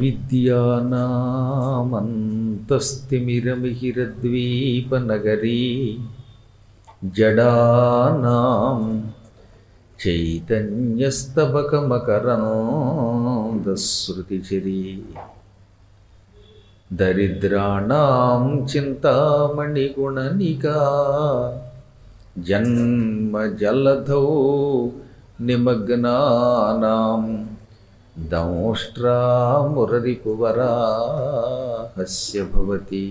అవిద్యానామంతస్తిమిరమిహిరద్వీపనగరీ జడానాం చైతన్యస్తబకమకరందశ్రుతిచిరీ దరిద్రాణం చింతామణిగుణనికా జన్మజలధౌ నిమగ్నానాం దంష్ట్రామురరిపువరాహస్య భవతి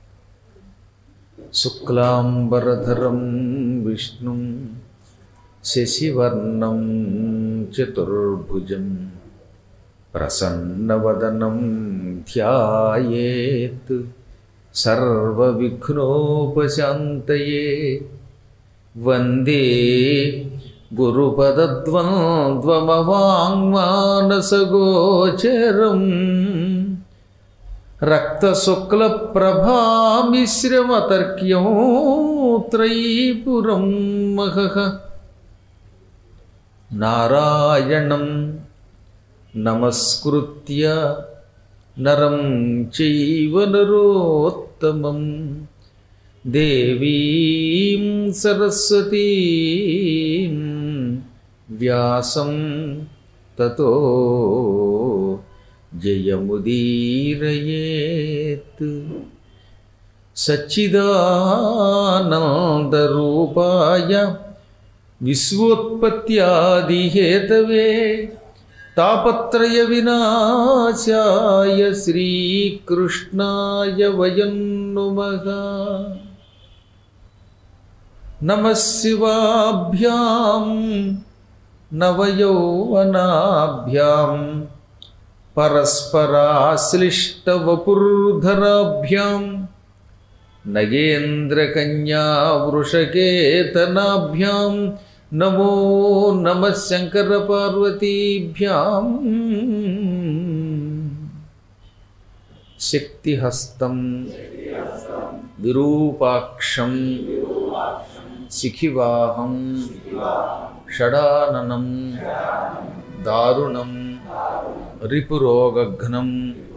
శుక్లాంబరధరం విష్ణుం శశివర్ణం చతుర్భుజం ప్రసన్నవదనం ధ్యాయేత్ సర్వవిఘ్నోపశాంతయే వందే గురుపదద్వంద్వమవాङ्మానసగోచరం రక్తశుక్లప్రభామిశ్రమతర్క్యం త్రైపురం మహః నారాయణం నమస్కృత్య నరం చైవ నరోత్తమం దేవీం సరస్వతీం వ్యాసం తతో జయముదీరయేత్ సచ్చిదానందరూపాయ విశ్వోత్పత్యాదిహేతవే తాపత్రయ వినాశాయ శ్రీకృష్ణాయ వయం నుమః నమ శివాభ్యాం నవయౌవనాభ్యాం పరస్పరాశ్లిష్టవపుర్ధరాభ్యాం నగేంద్రకన్యావృషకేతనాభ్యాం నమో నమ శంకరపార్వతీభ్యాం శక్తిహస్తం విరూపాక్షం శిఖివాహం షడాననం దారుణం రిపురోగఘ్నం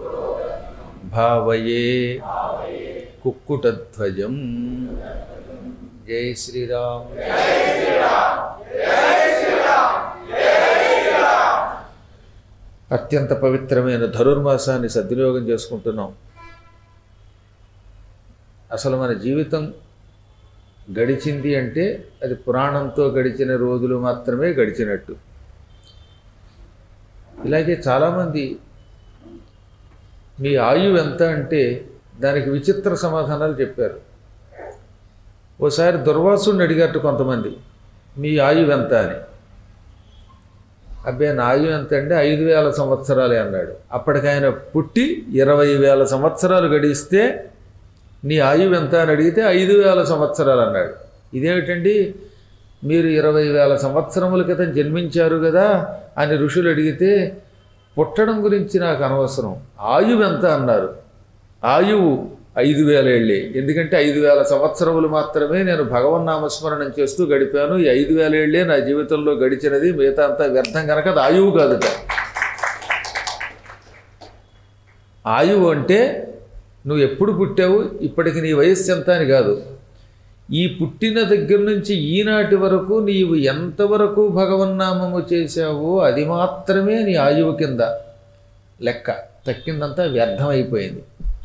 భావయే కుక్కుటధ్వజం జై శ్రీరామ్ అత్యంత పవిత్రమైన ధనుర్మాసాన్ని సద్వినియోగం చేసుకుంటున్నాం అసలు మన జీవితం గడిచింది అంటే అది పురాణంతో గడిచిన రోజులు మాత్రమే గడిచినట్టు ఇలాగే చాలామంది మీ ఆయువు ఎంత అంటే దానికి విచిత్ర సమాధానాలు చెప్పారు ఓసారి దుర్వాసుని అడిగారు కొంతమంది మీ ఆయువు ఎంత అని అబ్బాయి నా ఆయువు ఎంత అంటే ఐదు వేల సంవత్సరాలే అన్నాడు అప్పటికి ఆయన పుట్టి ఇరవై వేల సంవత్సరాలు గడిస్తే నీ ఆయువు ఎంత అని అడిగితే ఐదు వేల సంవత్సరాలు అన్నాడు ఇదేమిటండి మీరు ఇరవై వేల సంవత్సరముల క్రితం జన్మించారు కదా అని ఋషులు అడిగితే పుట్టడం గురించి నాకు అనవసరం ఆయువు ఎంత అన్నారు ఆయువు ఐదు వేల ఏళ్ళే ఎందుకంటే ఐదు వేల సంవత్సరములు మాత్రమే నేను భగవన్నామస్మరణం చేస్తూ గడిపాను ఈ ఐదు వేల ఏళ్ళే నా జీవితంలో గడిచినది మిగతా అంతా వ్యర్థం కనుక అది ఆయువు కాదుట ఆయువు అంటే నువ్వు ఎప్పుడు పుట్టావు ఇప్పటికి నీ వయస్సు ఎంత అని కాదు ఈ పుట్టిన దగ్గర నుంచి ఈనాటి వరకు నీవు ఎంతవరకు భగవన్నామము చేశావో అది మాత్రమే నీ ఆయువు కింద లెక్క తక్కిందంతా వ్యర్థమైపోయింది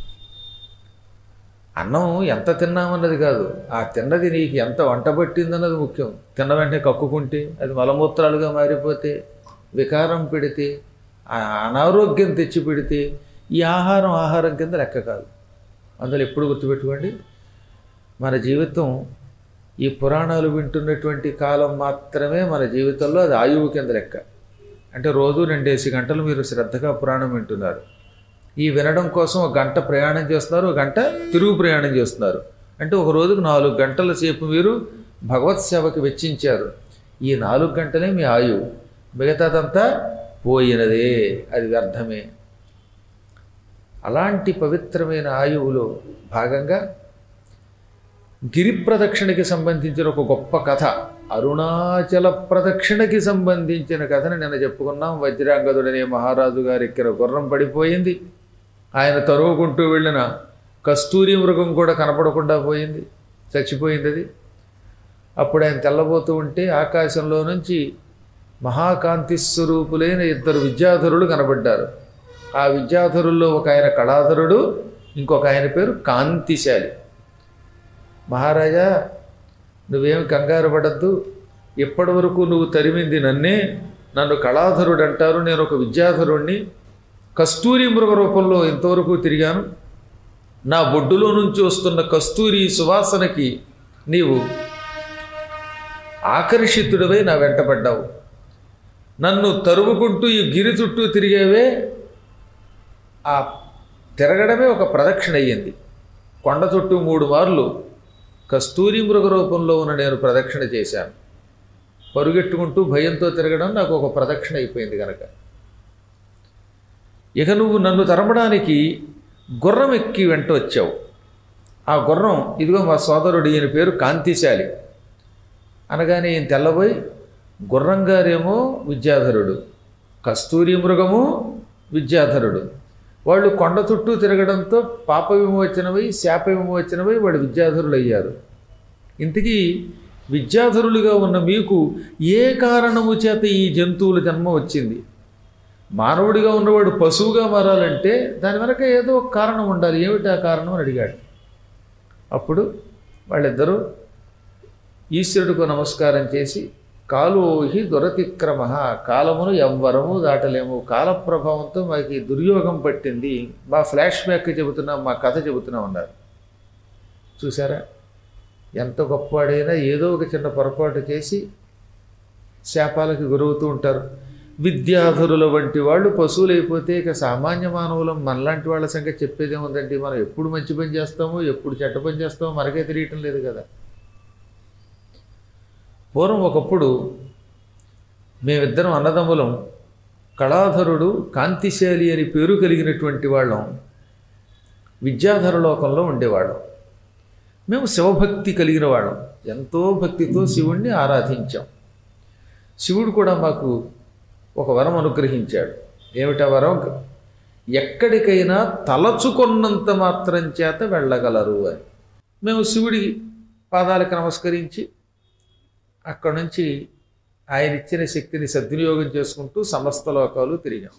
అన్నం ఎంత తిన్నామన్నది కాదు ఆ తిన్నది నీకు ఎంత వంట పట్టిందన్నది ముఖ్యం తిన్న వెంటనే కక్కుకుంటే అది మలమూత్రాలుగా మారిపోతే వికారం పెడితే ఆ అనారోగ్యం తెచ్చి పెడితే ఈ ఆహారం ఆహారం కింద లెక్క కాదు అందులో ఎప్పుడు గుర్తుపెట్టుకోండి మన జీవితం ఈ పురాణాలు వింటున్నటువంటి కాలం మాత్రమే మన జీవితంలో అది ఆయువు కింద లెక్క అంటే రోజు రెండేసి గంటలు మీరు శ్రద్ధగా పురాణం వింటున్నారు ఈ వినడం కోసం ఒక గంట ప్రయాణం చేస్తున్నారు ఒక గంట తిరుగు ప్రయాణం చేస్తున్నారు అంటే ఒక రోజుకు నాలుగు గంటల సేపు మీరు భగవత్ సేవకి వెచ్చించారు ఈ నాలుగు గంటలే మీ ఆయువు మిగతాదంతా పోయినదే అది వ్యర్థమే అలాంటి పవిత్రమైన ఆయువులో భాగంగా గిరి ప్రదక్షిణకి సంబంధించిన ఒక గొప్ప కథ అరుణాచల ప్రదక్షిణకి సంబంధించిన కథను నిన్న చెప్పుకున్నాం వజ్రాంగదుడనే మహారాజు గారి ఎక్కిన గుర్రం పడిపోయింది ఆయన తరువుకుంటూ వెళ్ళిన కస్తూరి మృగం కూడా కనపడకుండా పోయింది చచ్చిపోయింది అది అప్పుడు ఆయన తెల్లబోతూ ఉంటే ఆకాశంలో నుంచి మహాకాంతి స్వరూపులైన ఇద్దరు విద్యాధరులు కనబడ్డారు ఆ విద్యాధరుల్లో ఒక ఆయన కళాధరుడు ఇంకొక ఆయన పేరు కాంతిశాలి మహారాజా నువ్వేమి కంగారు పడద్దు ఇప్పటి వరకు నువ్వు తరిమింది నన్నే నన్ను కళాధరుడు అంటారు నేను ఒక విద్యాధరుణ్ణి కస్తూరి మృగ రూపంలో ఇంతవరకు తిరిగాను నా బొడ్డులో నుంచి వస్తున్న కస్తూరి సువాసనకి నీవు ఆకర్షితుడివై నా వెంటపడ్డావు నన్ను తరుముకుంటూ ఈ గిరి చుట్టూ తిరిగేవే ఆ తిరగడమే ఒక ప్రదక్షిణ అయ్యింది కొండ చుట్టూ మూడు మార్లు కస్తూరి మృగ రూపంలో ఉన్న నేను ప్రదక్షిణ చేశాను పరుగెట్టుకుంటూ భయంతో తిరగడం నాకు ఒక ప్రదక్షిణ అయిపోయింది కనుక ఇక నువ్వు నన్ను తరమడానికి గుర్రం ఎక్కి వెంట వచ్చావు ఆ గుర్రం ఇదిగో మా సోదరుడు ఈయన పేరు కాంతిశాలి అనగానే ఈయన తెల్లబోయి గుర్రం గారేమో విద్యాధరుడు కస్తూరి మృగము విద్యాధరుడు వాళ్ళు కొండ చుట్టూ తిరగడంతో పాప విమోచనమై శాప విమోచనమై వాడు విద్యాధరులు అయ్యారు ఇంతకీ విద్యాధరులుగా ఉన్న మీకు ఏ కారణము చేత ఈ జంతువుల జన్మ వచ్చింది మానవుడిగా ఉన్నవాడు పశువుగా మారాలంటే దాని వెనక ఏదో ఒక కారణం ఉండాలి ఏమిటి ఆ కారణం అని అడిగాడు అప్పుడు వాళ్ళిద్దరూ ఈశ్వరుడికి నమస్కారం చేసి కాలోహి దురతిక్రమ కాలమును ఎవ్వరము దాటలేము కాల ప్రభావంతో మాకు ఈ దుర్యోగం పట్టింది మా ఫ్లాష్ బ్యాక్ చెబుతున్నాం మా కథ చెబుతున్నాం అన్నారు చూసారా ఎంత గొప్పవాడైనా ఏదో ఒక చిన్న పొరపాటు చేసి శాపాలకు గురవుతూ ఉంటారు విద్యాధరుల వంటి వాళ్ళు పశువులు అయిపోతే ఇక సామాన్య మానవులం మనలాంటి వాళ్ళ సంగతి చెప్పేది ఏముందండి మనం ఎప్పుడు మంచి పని చేస్తామో ఎప్పుడు చెడ్డ పని చేస్తామో మనకే తెలియటం లేదు కదా పూర్వం ఒకప్పుడు మేమిద్దరం అన్నదమ్ములం కళాధరుడు కాంతిశాలి అని పేరు కలిగినటువంటి వాళ్ళం విద్యాధర లోకంలో ఉండేవాళ్ళం మేము శివభక్తి కలిగిన వాళ్ళం ఎంతో భక్తితో శివుణ్ణి ఆరాధించాం శివుడు కూడా మాకు ఒక వరం అనుగ్రహించాడు ఏమిటా వరం ఎక్కడికైనా తలచుకున్నంత మాత్రం చేత వెళ్ళగలరు అని మేము శివుడి పాదాలకు నమస్కరించి అక్కడి నుంచి ఆయన ఇచ్చిన శక్తిని సద్వినియోగం చేసుకుంటూ సమస్త లోకాలు తిరిగాం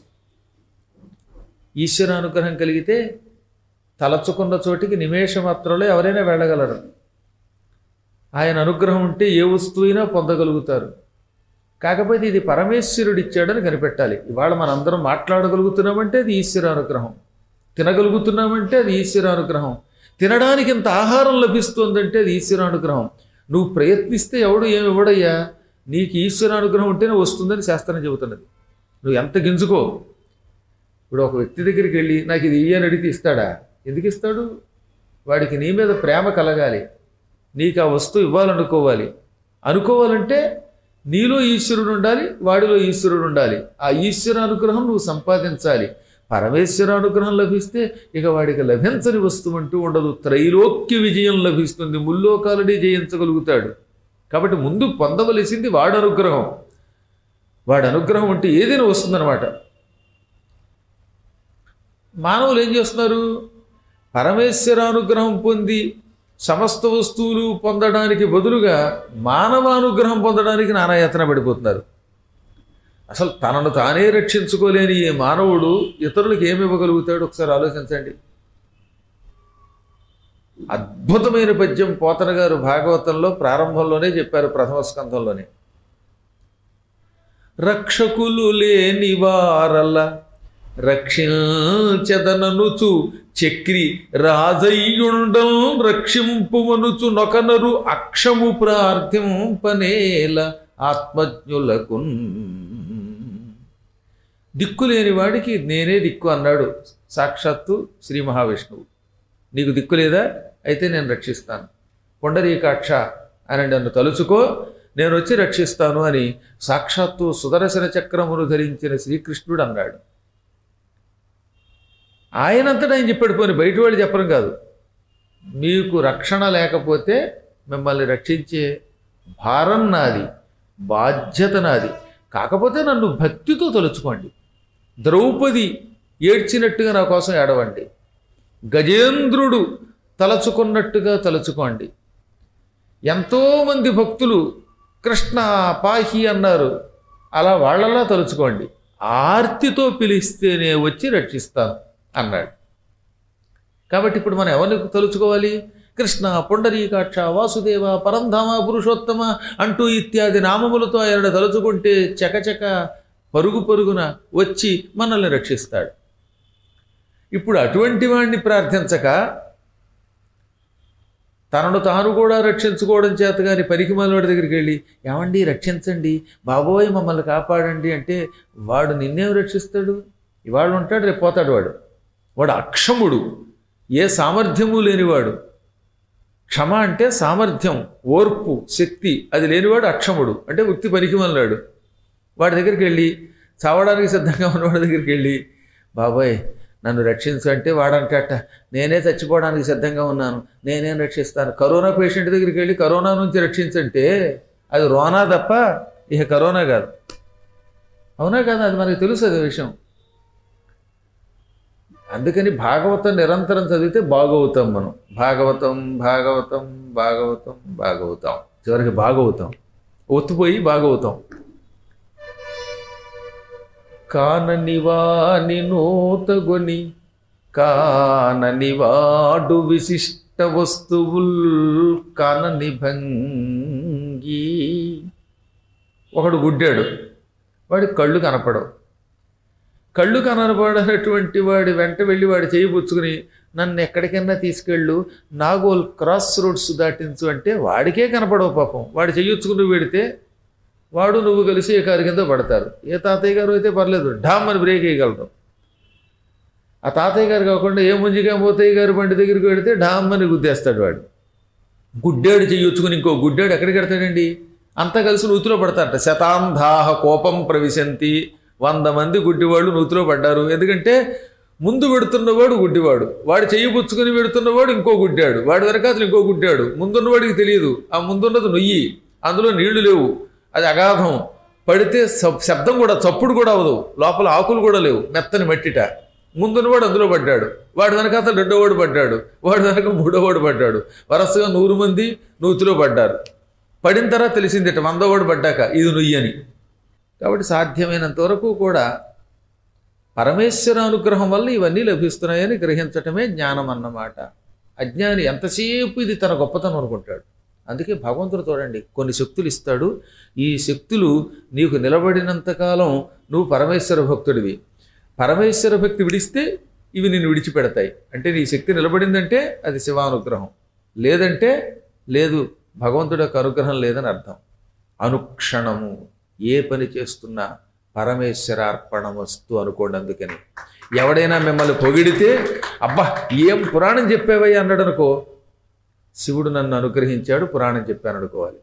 ఈశ్వర అనుగ్రహం కలిగితే తలచుకున్న చోటికి నిమేష మాత్రంలో ఎవరైనా వెళ్ళగలరు ఆయన అనుగ్రహం ఉంటే ఏ వస్తువైనా పొందగలుగుతారు కాకపోతే ఇది పరమేశ్వరుడు ఇచ్చాడని కనిపెట్టాలి ఇవాళ మనందరం మాట్లాడగలుగుతున్నామంటే అది ఈశ్వర అనుగ్రహం తినగలుగుతున్నామంటే అది ఈశ్వర అనుగ్రహం తినడానికి ఇంత ఆహారం లభిస్తుందంటే అది ఈశ్వర అనుగ్రహం నువ్వు ప్రయత్నిస్తే ఎవడు ఏమి ఇవ్వడయ్యా నీకు ఈశ్వర అనుగ్రహం ఉంటేనే వస్తుందని శాస్త్రం చెబుతున్నది నువ్వు ఎంత గింజుకో ఇప్పుడు ఒక వ్యక్తి దగ్గరికి వెళ్ళి నాకు ఇది ఇయ్యని అడిగితే ఇస్తాడా ఎందుకు ఇస్తాడు వాడికి నీ మీద ప్రేమ కలగాలి నీకు ఆ వస్తువు ఇవ్వాలనుకోవాలి అనుకోవాలంటే నీలో ఈశ్వరుడు ఉండాలి వాడిలో ఈశ్వరుడు ఉండాలి ఆ ఈశ్వర అనుగ్రహం నువ్వు సంపాదించాలి పరమేశ్వర అనుగ్రహం లభిస్తే ఇక వాడికి లభించని వస్తువు అంటూ ఉండదు త్రైలోక్య విజయం లభిస్తుంది ముల్లోకాలని జయించగలుగుతాడు కాబట్టి ముందు పొందవలసింది వాడు అనుగ్రహం వాడి అనుగ్రహం ఉంటే ఏదైనా వస్తుందన్నమాట మానవులు ఏం చేస్తున్నారు పరమేశ్వర అనుగ్రహం పొంది సమస్త వస్తువులు పొందడానికి బదులుగా మానవానుగ్రహం పొందడానికి నానాయాతన పడిపోతున్నారు అసలు తనను తానే రక్షించుకోలేని ఈ మానవుడు ఇతరులకు ఏమి ఇవ్వగలుగుతాడు ఒకసారి ఆలోచించండి అద్భుతమైన పద్యం పోతన గారు భాగవతంలో ప్రారంభంలోనే చెప్పారు ప్రథమ స్కంధంలోనే రక్షకులు లేని వారల రక్షించదననుచు చక్రి రాజయ్యుండం రక్షింపుమనుచు నొకనరు అక్షము ప్రార్థింపనేల ఆత్మజ్ఞులకు దిక్కు లేని వాడికి నేనే దిక్కు అన్నాడు సాక్షాత్తు శ్రీ మహావిష్ణువు నీకు దిక్కు లేదా అయితే నేను రక్షిస్తాను పొండరీకాక్ష అని నన్ను తలుచుకో నేను వచ్చి రక్షిస్తాను అని సాక్షాత్తు సుదర్శన చక్రమును ధరించిన శ్రీకృష్ణుడు అన్నాడు ఆయనంతటా ఆయన చెప్పాడు పోని బయట వాళ్ళు చెప్పడం కాదు మీకు రక్షణ లేకపోతే మిమ్మల్ని రక్షించే భారం నాది బాధ్యత నాది కాకపోతే నన్ను భక్తితో తలుచుకోండి ద్రౌపది ఏడ్చినట్టుగా నా కోసం ఏడవండి గజేంద్రుడు తలచుకున్నట్టుగా తలుచుకోండి ఎంతోమంది భక్తులు కృష్ణ పాహి అన్నారు అలా వాళ్ళలా తలుచుకోండి ఆర్తితో పిలిస్తేనే వచ్చి రక్షిస్తాను అన్నాడు కాబట్టి ఇప్పుడు మనం ఎవరిని తలుచుకోవాలి కృష్ణ పుండరీకాక్ష వాసుదేవ పరంధామ పురుషోత్తమ అంటూ ఇత్యాది నామములతో ఆయన తలుచుకుంటే చకచక పరుగు పరుగున వచ్చి మనల్ని రక్షిస్తాడు ఇప్పుడు అటువంటి వాడిని ప్రార్థించక తనను తాను కూడా రక్షించుకోవడం చేత కానీ పనికి వాడి దగ్గరికి వెళ్ళి ఏమండి రక్షించండి బాబోయ్ మమ్మల్ని కాపాడండి అంటే వాడు నిన్నేం రక్షిస్తాడు ఇవాళ ఉంటాడు రేపు పోతాడు వాడు వాడు అక్షముడు ఏ సామర్థ్యము లేనివాడు క్షమ అంటే సామర్థ్యం ఓర్పు శక్తి అది లేనివాడు అక్షముడు అంటే వృత్తి పనికి మన్నాడు వాడి దగ్గరికి వెళ్ళి చావడానికి సిద్ధంగా ఉన్నవాడి దగ్గరికి వెళ్ళి బాబాయ్ నన్ను రక్షించు అంటే వాడంటట నేనే చచ్చిపోవడానికి సిద్ధంగా ఉన్నాను నేనేం రక్షిస్తాను కరోనా పేషెంట్ దగ్గరికి వెళ్ళి కరోనా నుంచి రక్షించంటే అది రోనా తప్ప ఇక కరోనా కాదు అవునా కదా అది మనకు తెలుసు అది విషయం అందుకని భాగవతం నిరంతరం చదివితే బాగవుతాం మనం భాగవతం భాగవతం భాగవతం భాగవతం చివరికి భాగవతం ఒత్తుపోయి భాగవతం కాననివాని నూతగొని కాననివాడు విశిష్ట వస్తువుల్ కానని భంగి ఒకడు గుడ్డాడు వాడి కళ్ళు కనపడవు కళ్ళు కనపడనటువంటి వాడి వెంట వెళ్ళి వాడు చేయి పుచ్చుకుని నన్ను ఎక్కడికైనా తీసుకెళ్ళు నాగోల్ క్రాస్ రోడ్స్ దాటించు అంటే వాడికే కనపడవు పాపం వాడు చెయ్యొచ్చుకుని పెడితే వాడు నువ్వు కలిసి ఏ కారు కింద పడతారు ఏ తాతయ్య గారు అయితే పర్లేదు ఢామ్ అని బ్రేక్ వేయగలరు ఆ తాతయ్య గారు కాకుండా ఏ ముంజిగా పోతయ్య గారు బండి దగ్గరికి పెడితే ఢామ్ అని గుద్దేస్తాడు వాడు గుడ్డేడు చెయ్యొచ్చుకుని ఇంకో గుడ్డేడు ఎక్కడికి పెడతాడండి అంతా కలిసి నూతిలో పడతారట శతాంధాహ కోపం ప్రవిశంతి వంద మంది గుడ్డివాళ్ళు నూతిలో పడ్డారు ఎందుకంటే ముందు పెడుతున్నవాడు గుడ్డివాడు వాడు చెయ్యి పుచ్చుకుని పెడుతున్నవాడు ఇంకో గుడ్డాడు వాడి వెనకాతలు ఇంకో గుడ్డాడు ముందున్నవాడికి తెలియదు ఆ ముందున్నది నొయ్యి అందులో నీళ్లు లేవు అది అగాధం పడితే శబ్- శబ్దం కూడా చప్పుడు కూడా అవ్వదు లోపల ఆకులు కూడా లేవు మెత్తని మట్టిట ముందున్నవాడు అందులో పడ్డాడు వాడి వెనకాత రెండో వాడు పడ్డాడు వాడి వెనక మూడో వాడు పడ్డాడు వరుసగా నూరు మంది నూతిలో పడ్డారు పడిన తర్వాత తెలిసిందిట వందో వాడు పడ్డాక ఇది నుయ్యి అని కాబట్టి సాధ్యమైనంత వరకు కూడా పరమేశ్వర అనుగ్రహం వల్ల ఇవన్నీ లభిస్తున్నాయని గ్రహించటమే జ్ఞానం అన్నమాట అజ్ఞాని ఎంతసేపు ఇది తన గొప్పతనం అనుకుంటాడు అందుకే భగవంతుడు చూడండి కొన్ని శక్తులు ఇస్తాడు ఈ శక్తులు నీకు నిలబడినంతకాలం నువ్వు పరమేశ్వర భక్తుడివి పరమేశ్వర భక్తి విడిస్తే ఇవి నిన్ను విడిచిపెడతాయి అంటే నీ శక్తి నిలబడిందంటే అది శివానుగ్రహం లేదంటే లేదు భగవంతుడి యొక్క అనుగ్రహం లేదని అర్థం అనుక్షణము ఏ పని చేస్తున్నా పరమేశ్వరార్పణ వస్తు అనుకోండి అందుకని ఎవడైనా మిమ్మల్ని పొగిడితే అబ్బా ఏం పురాణం చెప్పావయ్యా అన్నాడు అనుకో శివుడు నన్ను అనుగ్రహించాడు పురాణం చెప్పాను అనుకోవాలి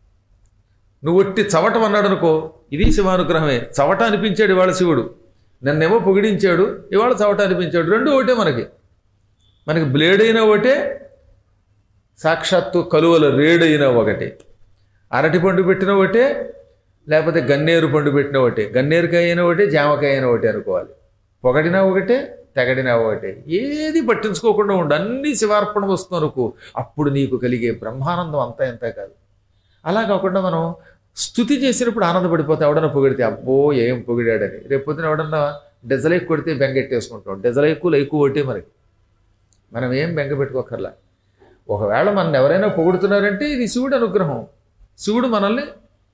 నువ్వు ఒట్టి చవటం అన్నాడు అనుకో ఇది శివానుగ్రహమే చవట అనిపించాడు ఇవాళ శివుడు నన్నేమో పొగిడించాడు ఇవాళ చవట అనిపించాడు రెండు ఒకటే మనకి మనకి బ్లేడ్ అయినా ఒకటే సాక్షాత్తు కలువల రేడైనా ఒకటే అరటి పండు పెట్టిన ఒకటే లేకపోతే గన్నేరు పండు పెట్టిన ఒకటే గన్నేరుకాయ అయినా ఒకటే జామకాయ అయినా ఒకటే అనుకోవాలి పొగడినా ఒకటే తెగడినా ఒకటే ఏది పట్టించుకోకుండా ఉండు అన్ని శివార్పణ వస్తూ అనుకో అప్పుడు నీకు కలిగే బ్రహ్మానందం అంతా ఎంత కాదు అలా కాకుండా మనం స్థుతి చేసినప్పుడు ఆనందపడిపోతే ఎవడన్నా పొగిడితే అబ్బో ఏం పొగిడాడని రేపు పొద్దున ఎవడన్నా డెజలైక్ కొడితే బెంగెట్టేసుకుంటాం డెజలైకు లైకు ఒకటే మనకి మనం ఏం బెంగ పెట్టుకోకర్లా ఒకవేళ మన ఎవరైనా పొగుడుతున్నారంటే ఇది శివుడు అనుగ్రహం శివుడు మనల్ని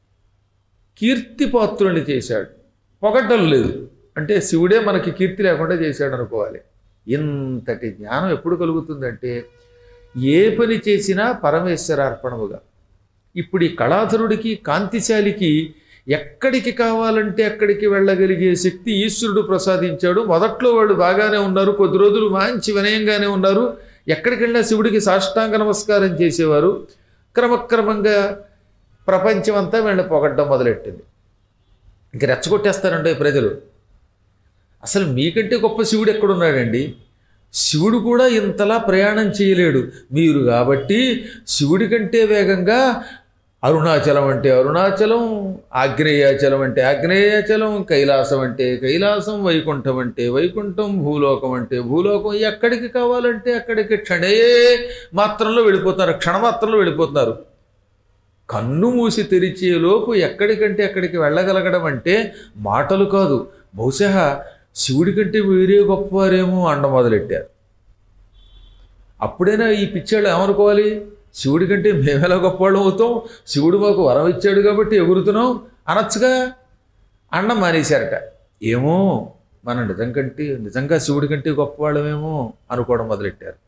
కీర్తిపాత్రుల్ని చేశాడు పొగడ్డలు లేదు అంటే శివుడే మనకి కీర్తి లేకుండా చేశాడు అనుకోవాలి ఇంతటి జ్ఞానం ఎప్పుడు కలుగుతుందంటే ఏ పని చేసినా పరమేశ్వరార్పణముగా ఇప్పుడు ఈ కళాధరుడికి కాంతిశాలికి ఎక్కడికి కావాలంటే అక్కడికి వెళ్ళగలిగే శక్తి ఈశ్వరుడు ప్రసాదించాడు మొదట్లో వాళ్ళు బాగానే ఉన్నారు కొద్ది రోజులు మంచి వినయంగానే ఉన్నారు ఎక్కడికి వెళ్ళినా శివుడికి సాష్టాంగ నమస్కారం చేసేవారు క్రమక్రమంగా ప్రపంచం అంతా వీళ్ళని పొగడ్డం మొదలెట్టింది ఇంక రెచ్చగొట్టేస్తారండి ఈ ప్రజలు అసలు మీకంటే గొప్ప శివుడు ఎక్కడున్నాడండి శివుడు కూడా ఇంతలా ప్రయాణం చేయలేడు మీరు కాబట్టి శివుడి కంటే వేగంగా అరుణాచలం అంటే అరుణాచలం ఆగ్నేయాచలం అంటే ఆగ్నేయాచలం కైలాసం అంటే కైలాసం వైకుంఠం అంటే వైకుంఠం భూలోకం అంటే భూలోకం ఎక్కడికి కావాలంటే అక్కడికి క్షణే మాత్రంలో వెళ్ళిపోతున్నారు క్షణమాత్రంలో వెళ్ళిపోతున్నారు కన్ను మూసి తెరిచేలోపు ఎక్కడికంటే అక్కడికి వెళ్ళగలగడం అంటే మాటలు కాదు బహుశా శివుడి కంటే వేరే గొప్పవారేమో అండ మొదలెట్టారు అప్పుడైనా ఈ పిచ్చాళ్ళు ఏమనుకోవాలి శివుడి కంటే మేమెలా గొప్పవాళ్ళం అవుతాం శివుడు మాకు వరం ఇచ్చాడు కాబట్టి ఎగురుతున్నాం అనొచ్చుగా అండం మానేశారట ఏమో మనం నిజం కంటే నిజంగా శివుడి కంటే గొప్పవాళ్ళమేమో అనుకోవడం మొదలెట్టారు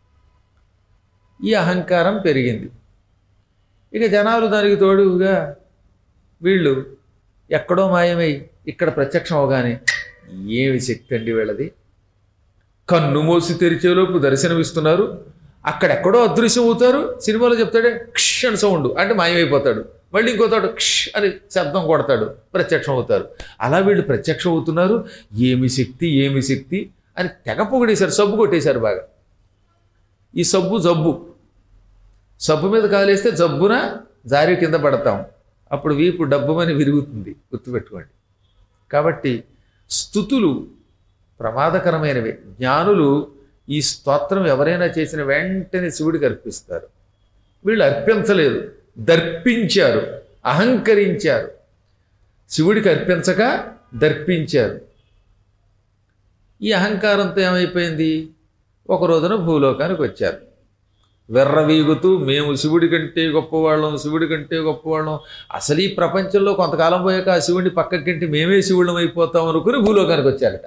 ఈ అహంకారం పెరిగింది ఇక జనాలు దానికి తోడుగా వీళ్ళు ఎక్కడో మాయమై ఇక్కడ ప్రత్యక్షం అవగానే ఏమి శక్తి అండి వీళ్ళది కన్ను మూసి తెరిచేలోపు దర్శనమిస్తున్నారు అక్కడెక్కడో అదృశ్యం అవుతారు సినిమాలో చెప్తాడే క్ష్ అని సౌండ్ అంటే మాయమైపోతాడు మళ్ళీ ఇంకోతాడు క్ష్ అని శబ్దం కొడతాడు ప్రత్యక్షం అవుతారు అలా వీళ్ళు ప్రత్యక్షం అవుతున్నారు ఏమి శక్తి ఏమి శక్తి అని తెగ పొగిడేశారు సబ్బు కొట్టేశారు బాగా ఈ సబ్బు జబ్బు సబ్బు మీద కాలేస్తే జబ్బున జారి కింద పడతాం అప్పుడు వీపు డబ్బుమని విరుగుతుంది గుర్తుపెట్టుకోండి కాబట్టి స్థుతులు ప్రమాదకరమైనవి జ్ఞానులు ఈ స్తోత్రం ఎవరైనా చేసిన వెంటనే శివుడికి అర్పిస్తారు వీళ్ళు అర్పించలేదు దర్పించారు అహంకరించారు శివుడికి అర్పించక దర్పించారు ఈ అహంకారంతో ఏమైపోయింది ఒక రోజున భూలోకానికి వచ్చారు వెర్రవీగుతూ మేము శివుడి కంటే గొప్పవాళ్ళం శివుడి కంటే గొప్పవాళ్ళం అసలు ఈ ప్రపంచంలో కొంతకాలం పోయాక ఆ శివుడిని పక్కకింటి మేమే శివుళ్ళం అయిపోతాం అనుకుని భూలోకానికి వచ్చారట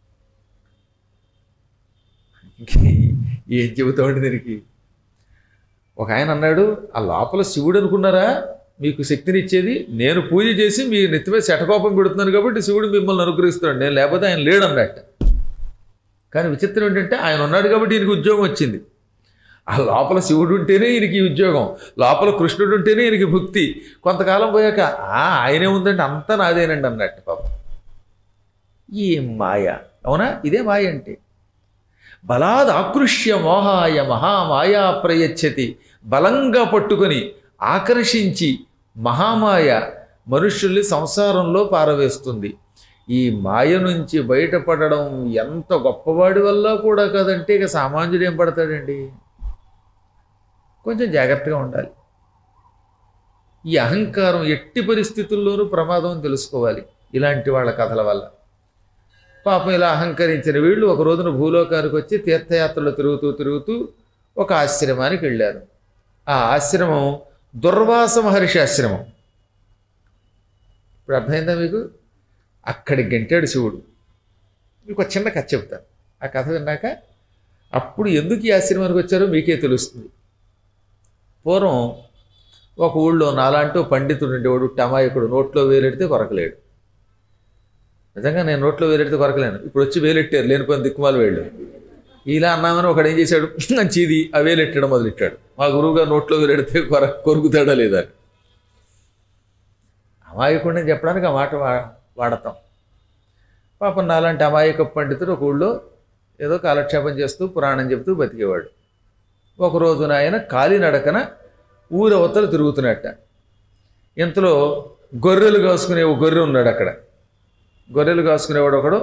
ఏం చెబుతామండి దీనికి ఒక ఆయన అన్నాడు ఆ లోపల శివుడు అనుకున్నారా మీకు శక్తిని ఇచ్చేది నేను పూజ చేసి మీ నెత్తిమీద శటకోపం పెడుతున్నాను కాబట్టి శివుడు మిమ్మల్ని అనుగ్రహిస్తున్నాడు నేను లేకపోతే ఆయన లేడు అన్నట్ట కానీ విచిత్రం ఏంటంటే ఆయన ఉన్నాడు కాబట్టి ఈయనకి ఉద్యోగం వచ్చింది ఆ లోపల శివుడు ఉంటేనే ఈయనకి ఈ ఉద్యోగం లోపల కృష్ణుడు ఉంటేనే ఈయనకి భక్తి కొంతకాలం పోయాక ఆ ఆయనే ఉందంటే అంతా నాదేనండి అన్నట్టు పాపం ఈ మాయ అవునా ఇదే మాయ అంటే బలాద్ ఆకృష్య మోహాయ మహామాయా ప్రయచ్చతి బలంగా పట్టుకొని ఆకర్షించి మహామాయ మనుష్యుల్ని సంసారంలో పారవేస్తుంది ఈ మాయ నుంచి బయటపడడం ఎంత గొప్పవాడి వల్ల కూడా కాదంటే ఇక సామాన్యుడు ఏం పడతాడండి కొంచెం జాగ్రత్తగా ఉండాలి ఈ అహంకారం ఎట్టి పరిస్థితుల్లోనూ ప్రమాదం అని తెలుసుకోవాలి ఇలాంటి వాళ్ళ కథల వల్ల పాపం ఇలా అహంకరించిన వీళ్ళు ఒక రోజున భూలోకానికి వచ్చి తీర్థయాత్రలు తిరుగుతూ తిరుగుతూ ఒక ఆశ్రమానికి వెళ్ళారు ఆ ఆశ్రమం దుర్వాస మహర్షి ఆశ్రమం ఇప్పుడు అర్థమైందా మీకు అక్కడికి గంటాడు శివుడు మీకు ఒక చిన్న కథ చెప్తాను ఆ కథ విన్నాక అప్పుడు ఎందుకు ఈ ఆశ్రమానికి వచ్చారో మీకే తెలుస్తుంది పూర్వం ఒక ఊళ్ళో నాలాంటి ఓ పండితుడు ఉండేవాడు టమాయకుడు నోట్లో వేలెడితే కొరకలేడు నిజంగా నేను నోట్లో వేలెడితే కొరకలేను ఇప్పుడు వచ్చి వేలెట్టారు లేనిపోయిన దిక్కుమాలు వేళ్ళు ఇలా అన్నామని ఒకడు ఏం చేశాడు చీది ఆ వేలెట్టడం మొదలెట్టాడు మా గురువుగారు నోట్లో వేలెడితే కొర కొరుకుతాడా లేదా అని. అమాయకుడిని చెప్పడానికి ఆ మాట వా వాడతాం పాపం నాలాంటి అమాయక పండితుడు ఒక ఊళ్ళో ఏదో కాలక్షేపం చేస్తూ పురాణం చెబుతూ బతికేవాడు ఒక రోజున ఆయన కాలినడకన ఊరవతల తిరుగుతున్నట్ట ఇంతలో గొర్రెలు కాసుకునే ఒక గొర్రె ఉన్నాడు అక్కడ గొర్రెలు కాసుకునేవాడు ఒకడు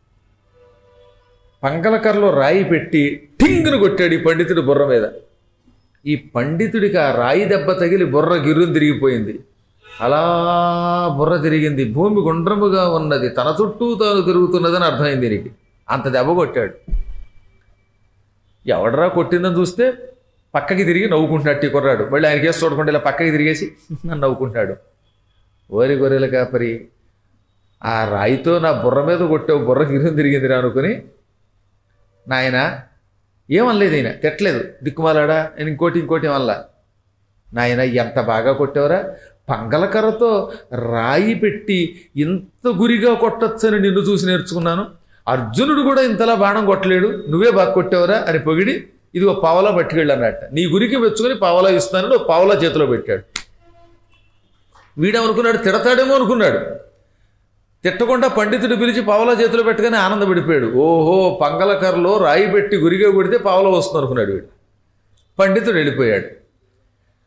పంగలకర్రలో రాయి పెట్టి టింగును కొట్టాడు ఈ పండితుడి బుర్ర మీద ఈ పండితుడికి ఆ రాయి దెబ్బ తగిలి బుర్ర గిర్రుని తిరిగిపోయింది అలా బుర్ర తిరిగింది భూమి గుండ్రముగా ఉన్నది తన చుట్టూ తాను తిరుగుతున్నదని అర్థమైంది దీనికి అంత దెబ్బ కొట్టాడు ఎవడరా కొట్టిందని చూస్తే పక్కకి తిరిగి నవ్వుకుంటున్నాడు ఈ కుర్రాడు మళ్ళీ ఆయన కేసు చూడకుండా ఇలా పక్కకి తిరిగేసి నన్ను నవ్వుకుంటాడు ఓరి గొర్రెల కాపరి ఆ రాయితో నా బుర్ర మీద కొట్టావు బుర్ర గిరిని తిరిగింది రా అనుకుని నాయన ఏమనలేదు ఈయన తిట్టలేదు దిక్కుమాలాడా నేను ఇంకోటి ఇంకోటి ఏమల్లా నాయన ఎంత బాగా కొట్టావురా పంగలకర్రతో రాయి పెట్టి ఇంత గురిగా కొట్టొచ్చని నిన్ను చూసి నేర్చుకున్నాను అర్జునుడు కూడా ఇంతలా బాణం కొట్టలేడు నువ్వే బాగా కొట్టావురా అని పొగిడి ఇది ఒక పావలా పట్టుకెళ్ళి అన్నట్ట నీ గురికి మెచ్చుకొని పావలా ఇస్తానని ఒక పావలా చేతిలో పెట్టాడు వీడేమనుకున్నాడు తిడతాడేమో అనుకున్నాడు తిట్టకుండా పండితుడు పిలిచి పావలా చేతిలో పెట్టగానే ఆనందపడిపోయాడు ఓహో పంగలకర్రలో రాయి పెట్టి గురిగా కొడితే పావలా వస్తుంది అనుకున్నాడు వీడు పండితుడు వెళ్ళిపోయాడు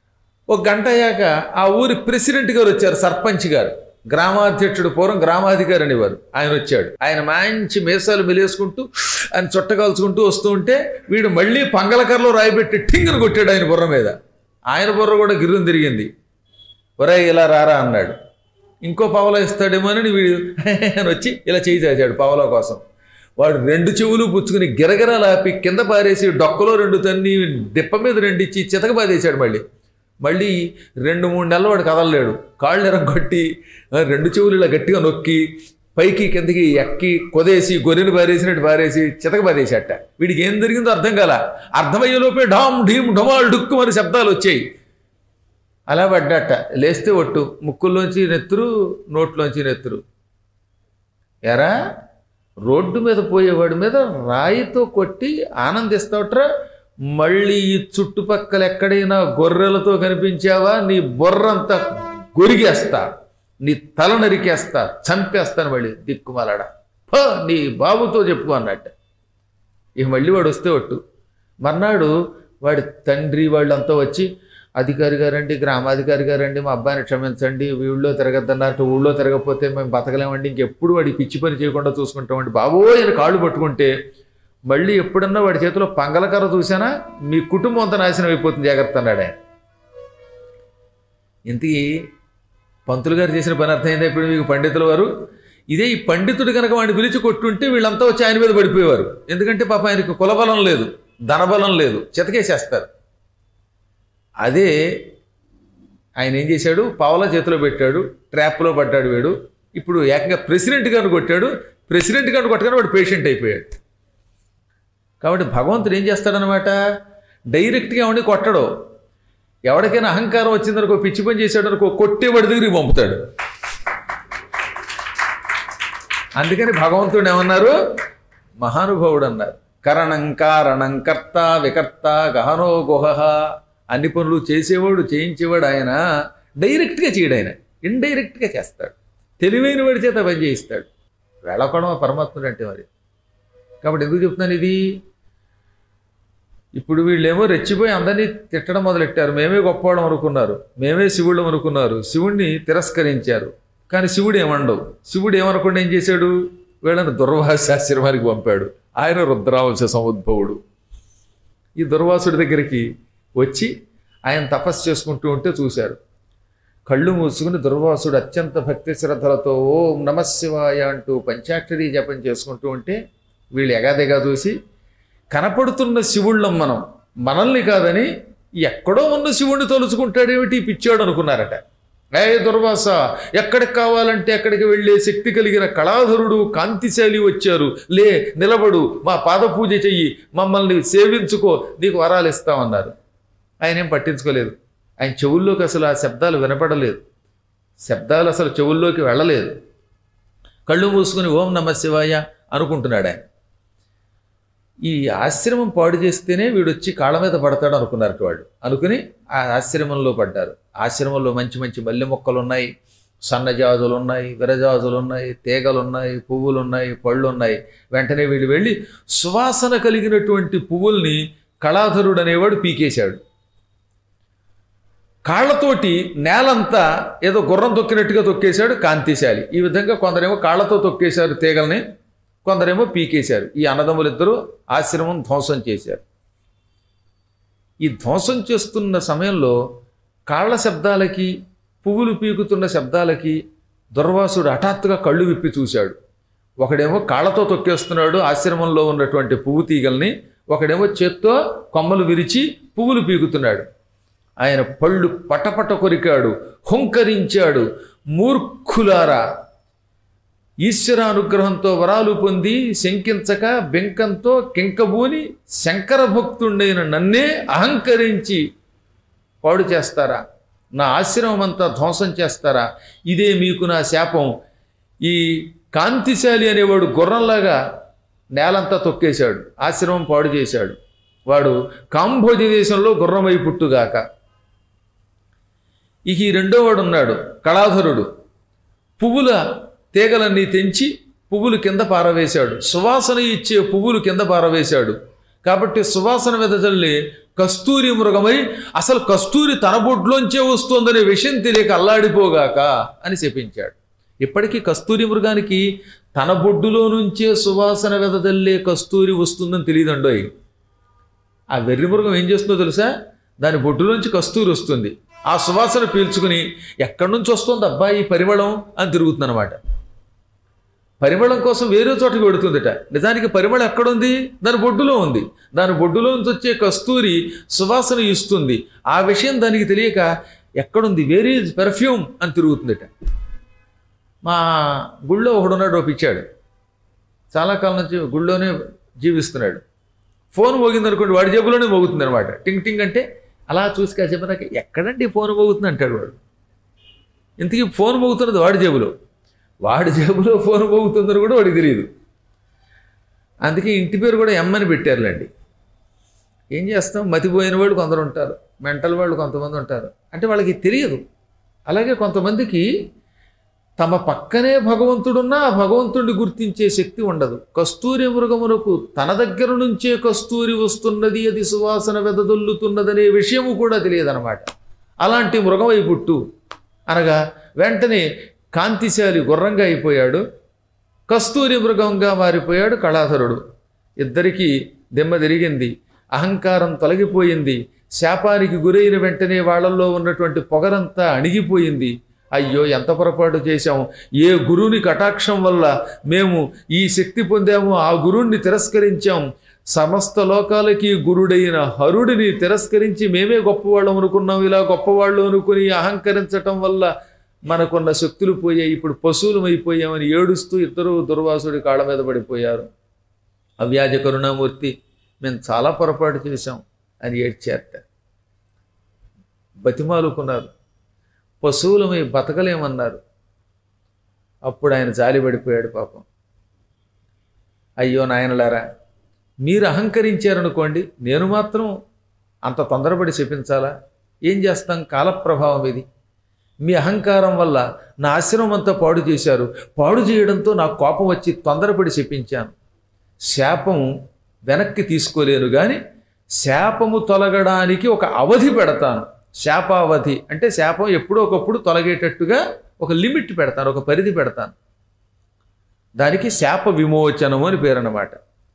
ఒక గంట అయ్యాక ఆ ఊరి ప్రెసిడెంట్ గారు వచ్చారు సర్పంచ్ గారు గ్రామాధ్యక్షుడు పూర్వం గ్రామాధికారి అనేవారు ఆయన వచ్చాడు ఆయన మంచి మీసాలు మెలేసుకుంటూ ఆయన చుట్టకాల్చుకుంటూ వస్తూ ఉంటే వీడు మళ్ళీ పంగలకర్రలో రాయిపెట్టి ఠింగను కొట్టాడు ఆయన బుర్ర మీద ఆయన బుర్ర కూడా గిర్రం తిరిగింది ఒరే ఇలా రారా అన్నాడు ఇంకో పావలా ఇస్తాడేమో అని వీడు అని వచ్చి ఇలా చేయి చాచాడు పావలా కోసం వాడు రెండు చెవులు పుచ్చుకుని గిరగిర లాపి కింద పారేసి డొక్కలో రెండు తన్ని డిప్ప మీద రెండు ఇచ్చి చితక పారేశాడు మళ్ళీ మళ్ళీ రెండు మూడు నెలలు వాడు కదలలేడు కాళ్ళు ఎరగొట్టి ఆ, రెండు చెవులు ఇలా గట్టిగా నొక్కి పైకి కిందకి ఎక్కి కొదేసి గొర్రెలు పారేసినట్టు పారేసి చితక పారేసేట వీడికి ఏం జరిగిందో అర్థం కాల అర్థమయ్యేలోపే ఢామ్ ఢీమ్ ఢమాల్ డుక్కు అని శబ్దాలు వచ్చాయి అలా పడ్డట లేస్తే ఒట్టు ముక్కుల్లోంచి నెత్తురు నోట్లోంచి నెత్తురు ఎరా రోడ్డు మీద పోయేవాడి మీద రాయితో కొట్టి ఆనందిస్తావట్రా మళ్ళీ ఈ చుట్టుపక్కల ఎక్కడైనా గొర్రెలతో కనిపించావా నీ బొర్రంతా గొరిగేస్తా నీ తల నరికేస్తా చంపేస్తాను మళ్ళీ దిక్కుమాలాడ పో నీ బాబుతో చెప్పుకో అన్నట్టు ఇక మళ్ళీ వాడు వస్తే ఒట్టు మర్నాడు వాడి తండ్రి వాళ్ళంతా వచ్చి అధికారి గారండి గ్రామాధికారి గారండి మా అబ్బాయిని క్షమించండి ఊళ్ళో తిరగద్దన్నట్టు ఊళ్ళో తిరగకపోతే మేము బతకలేమండి ఇంకెప్పుడు వాడి పిచ్చి పని చేయకుండా చూసుకుంటామండి బాబోయ్ అని కాళ్ళు పట్టుకుంటే మళ్ళీ ఎప్పుడన్నా వాడి చేతిలో పంగలకర్ర చూసానా మీ కుటుంబం అంతా నాశనం అయిపోతుంది జాగ్రత్త అన్నాడు ఆయన ఇంతకీ పంతులు గారు చేసిన పని అర్థమైందా ఇప్పుడు మీకు పండితుల వారు ఇదే ఈ పండితుడు కనుక వాడిని పిలిచి కొట్టుంటే వీళ్ళంతా వచ్చి ఆయన మీద పడిపోయేవారు ఎందుకంటే పాప ఆయనకు కులబలం లేదు ధనబలం లేదు చితకేసేస్తారు అదే ఆయన ఏం చేశాడు పావలా చేతిలో పెట్టాడు ట్రాప్లో పడ్డాడు వీడు ఇప్పుడు ఏకంగా ప్రెసిడెంట్ గారిని కొట్టాడు ప్రెసిడెంట్ గారిని కొట్టగానే వాడు పేషెంట్ అయిపోయాడు కాబట్టి భగవంతుడు ఏం చేస్తాడనమాట డైరెక్ట్గా ఎవరిని కొట్టడు ఎవరికైనా అహంకారం వచ్చిందనుకో పిచ్చి పని చేశాడు అనుకో కొట్టేవాడి దగ్గరికి పంపుతాడు అందుకని భగవంతుడు ఏమన్నారు మహానుభావుడు అన్నారు కరణం కారణం కర్త వికర్త గహనో గుహ అన్ని పనులు చేసేవాడు చేయించేవాడు ఆయన డైరెక్ట్గా చేయడు ఆయన ఇండైరెక్ట్గా చేస్తాడు తెలివైన వాడి చేత పని చేయిస్తాడు వెళ్ళకూడమ పరమాత్ముడు అంటే మరి కాబట్టి ఎందుకు చెప్తున్నాను ఇది ఇప్పుడు వీళ్ళేమో రెచ్చిపోయి అందరినీ తిట్టడం మొదలెట్టారు మేమే గొప్పవాళ్ళం అనుకున్నారు మేమే శివుళ్ళం అనుకున్నారు శివుణ్ణి తిరస్కరించారు కానీ శివుడు ఏమండవు శివుడు ఏమనకుండా ఏం చేశాడు వీళ్ళని దుర్వాసాశ్రమానికి పంపాడు ఆయన రుద్రావంశ సముద్భవుడు ఈ దుర్వాసుడి దగ్గరికి వచ్చి ఆయన తపస్సు చేసుకుంటూ ఉంటే చూశారు కళ్ళు మూసుకుని దుర్వాసుడు అత్యంత భక్తి శ్రద్ధలతో ఓం నమశివాయ అంటూ పంచాక్షరి జపం చేసుకుంటూ ఉంటే వీళ్ళు ఎగాదిగా చూసి కనపడుతున్న శివుళ్ళం మనం మనల్ని కాదని ఎక్కడో ఉన్న శివుణ్ణి తలుచుకుంటాడేమిటి ఈ పిచ్చాడు అనుకున్నారట ఏ దుర్వాస ఎక్కడికి కావాలంటే అక్కడికి వెళ్ళే శక్తి కలిగిన కళాధరుడు కాంతిశాలి వచ్చారు లే నిలబడు మా పాద పూజ చెయ్యి మమ్మల్ని సేవించుకో నీకు వరాలు ఇస్తామన్నారు ఆయన ఏం పట్టించుకోలేదు ఆయన చెవుల్లోకి అసలు ఆ శబ్దాలు వినపడలేదు శబ్దాలు అసలు చెవుల్లోకి వెళ్ళలేదు కళ్ళు మూసుకుని ఓం నమ శివాయ అనుకుంటున్నాడు ఆయన ఈ ఆశ్రమం పాడు చేస్తేనే వీడు వచ్చి కాళ్ళ మీద పడతాడు అనుకున్నారు వాళ్ళు అనుకుని ఆ ఆశ్రమంలో పడ్డారు ఆశ్రమంలో మంచి మంచి మల్లె మొక్కలు ఉన్నాయి సన్నజాజులు ఉన్నాయి విరజాజులు ఉన్నాయి తీగలు ఉన్నాయి పువ్వులు ఉన్నాయి పళ్ళు ఉన్నాయి వెంటనే వీళ్ళు వెళ్ళి సువాసన కలిగినటువంటి పువ్వుల్ని కళాధరుడు అనేవాడు పీకేశాడు కాళ్ళతోటి నేలంతా ఏదో గుర్రం తొక్కినట్టుగా తొక్కేశాడు కాంతిశాలి ఈ విధంగా కొందరేమో కాళ్ళతో తొక్కేశారు తీగల్ని కొందరేమో పీకేశారు ఈ అన్నదమ్ములిద్దరూ ఆశ్రమం ధ్వంసం చేశారు ఈ ధ్వంసం చేస్తున్న సమయంలో కాళ్ళ శబ్దాలకి పువ్వులు పీకుతున్న శబ్దాలకి దుర్వాసుడు హఠాత్తుగా కళ్ళు విప్పి చూశాడు ఒకడేమో కాళ్ళతో తొక్కేస్తున్నాడు ఆశ్రమంలో ఉన్నటువంటి పువ్వు తీగల్ని ఒకడేమో చేత్తో కొమ్మలు విరిచి పువ్వులు పీకుతున్నాడు ఆయన పళ్ళు పటపట కొరికాడు హుంకరించాడు మూర్ఖులారా ఈశ్వరానుగ్రహంతో వరాలు పొంది శంకించక బెంకంతో కింకబూని శంకర భక్తుండైన నన్నే అహంకరించి పాడు చేస్తారా నా ఆశ్రమం అంతా ధ్వంసం చేస్తారా ఇదే మీకు నా శాపం ఈ కాంతిశాలి అనేవాడు గుర్రంలాగా నేలంతా తొక్కేశాడు ఆశ్రమం పాడు చేశాడు వాడు కాంభోజ దేశంలో గుర్రమై పుట్టుగాక ఇక ఈ రెండో వాడు ఉన్నాడు కళాధరుడు పువ్వుల తీగలన్నీ తెంచి పువ్వులు కింద పారవేశాడు సువాసన ఇచ్చే పువ్వులు కింద పారవేశాడు కాబట్టి సువాసన వెదజల్లి కస్తూరి మృగమై అసలు కస్తూరి తన బొడ్లోంచే వస్తోందనే విషయం తెలియక అల్లాడిపోగాక అని చెప్పించాడు ఇప్పటికీ కస్తూరి మృగానికి తన బొడ్డులో నుంచే సువాసన వెదజల్లే కస్తూరి వస్తుందని తెలియదండోయ్ ఆ వెర్రి మృగం ఏం చేస్తుందో తెలుసా దాని బొడ్డులోంచి కస్తూరి వస్తుంది ఆ సువాసన పీల్చుకుని ఎక్కడి నుంచి వస్తుంది అబ్బా ఈ పరిమళం అని తిరుగుతుంది అనమాట పరిమళం కోసం వేరే చోటకి వెడుతుందట నిజానికి పరిమళం ఎక్కడుంది దాని బొడ్డులో ఉంది దాని బొడ్డులో నుంచి వచ్చే కస్తూరి సువాసన ఇస్తుంది ఆ విషయం దానికి తెలియక ఎక్కడుంది వేరే పెర్ఫ్యూమ్ అని తిరుగుతుందట మా గుళ్ళో ఒకడున్నాడు ఒప్పించాడు చాలా కాలం నుంచి గుళ్ళోనే జీవిస్తున్నాడు ఫోన్ మోగింది అనుకోండి వాడి జేబులోనే మోగుతుంది అనమాట టింగ్ టింగ్ అంటే అలా చూసి కాసేపు నాకు ఎక్కడండి ఫోన్ మోగుతుంది అంటాడు వాడు ఇంతకీ ఫోన్ మోగుతున్నది వాడి జేబులో వాడి జేబులో ఫోన్ మోగుతుందని కూడా వాడికి తెలియదు అందుకే ఇంటి పేరు కూడా ఎమ్మని పెట్టారులేండి ఏం చేస్తాం మతిపోయిన వాళ్ళు కొందరు ఉంటారు మెంటల్ వాళ్ళు కొంతమంది ఉంటారు అంటే వాళ్ళకి తెలియదు అలాగే కొంతమందికి తమ పక్కనే భగవంతుడున్నా ఆ భగవంతుడిని గుర్తించే శక్తి ఉండదు కస్తూరి మృగమునకు తన దగ్గర నుంచే కస్తూరి వస్తున్నది అది సువాసన వెదజల్లుతున్నదనే విషయము కూడా తెలియదన్నమాట అలాంటి మృగమై పుట్టు అనగా వెంటనే కాంతిశాలి గుర్రంగా అయిపోయాడు కస్తూరి మృగంగా మారిపోయాడు కళాధరుడు ఇద్దరికీ దెమ్మ తిరిగింది అహంకారం తొలగిపోయింది శాపానికి గురైన వెంటనే వాళ్ళల్లో ఉన్నటువంటి పొగరంతా అణిగిపోయింది అయ్యో ఎంత పొరపాటు చేశాం ఏ గురువుని కటాక్షం వల్ల మేము ఈ శక్తి పొందామో ఆ గురువుని తిరస్కరించాం సమస్త లోకాలకి గురుడైన హరుడిని తిరస్కరించి మేమే గొప్పవాళ్ళం అనుకున్నాం ఇలా గొప్పవాళ్ళు అనుకుని అహంకరించటం వల్ల మనకున్న శక్తులు పోయాయి ఇప్పుడు పశువులం అయిపోయామని ఏడుస్తూ ఇద్దరు దుర్వాసుడి కాళ్ళ మీద పడిపోయారు అవ్యాజ కరుణామూర్తి మేము చాలా పొరపాటు చేశాం అని ఏడ్చారట బతిమాలుకున్నారు పశువులమై బతకలేమన్నారు అప్పుడు ఆయన జాలి పడిపోయాడు పాపం అయ్యో నాయనలారా మీరు అహంకరించారనుకోండి నేను మాత్రం అంత తొందరపడి చెప్పించాలా ఏం చేస్తాం కాలప్రభావం ఇది మీ అహంకారం వల్ల నా ఆశ్రమం అంతా పాడు చేశారు పాడు చేయడంతో నాకు కోపం వచ్చి తొందరపడి చెప్పించాను శాపం వెనక్కి తీసుకోలేను కానీ శాపము తొలగడానికి ఒక అవధి పెడతాను శాపావధి అంటే శాపం ఎప్పుడో ఒకప్పుడు తొలగేటట్టుగా ఒక లిమిట్ పెడతాను ఒక పరిధి పెడతాను దానికి శాప విమోచనము అని పేరు అన్నమాట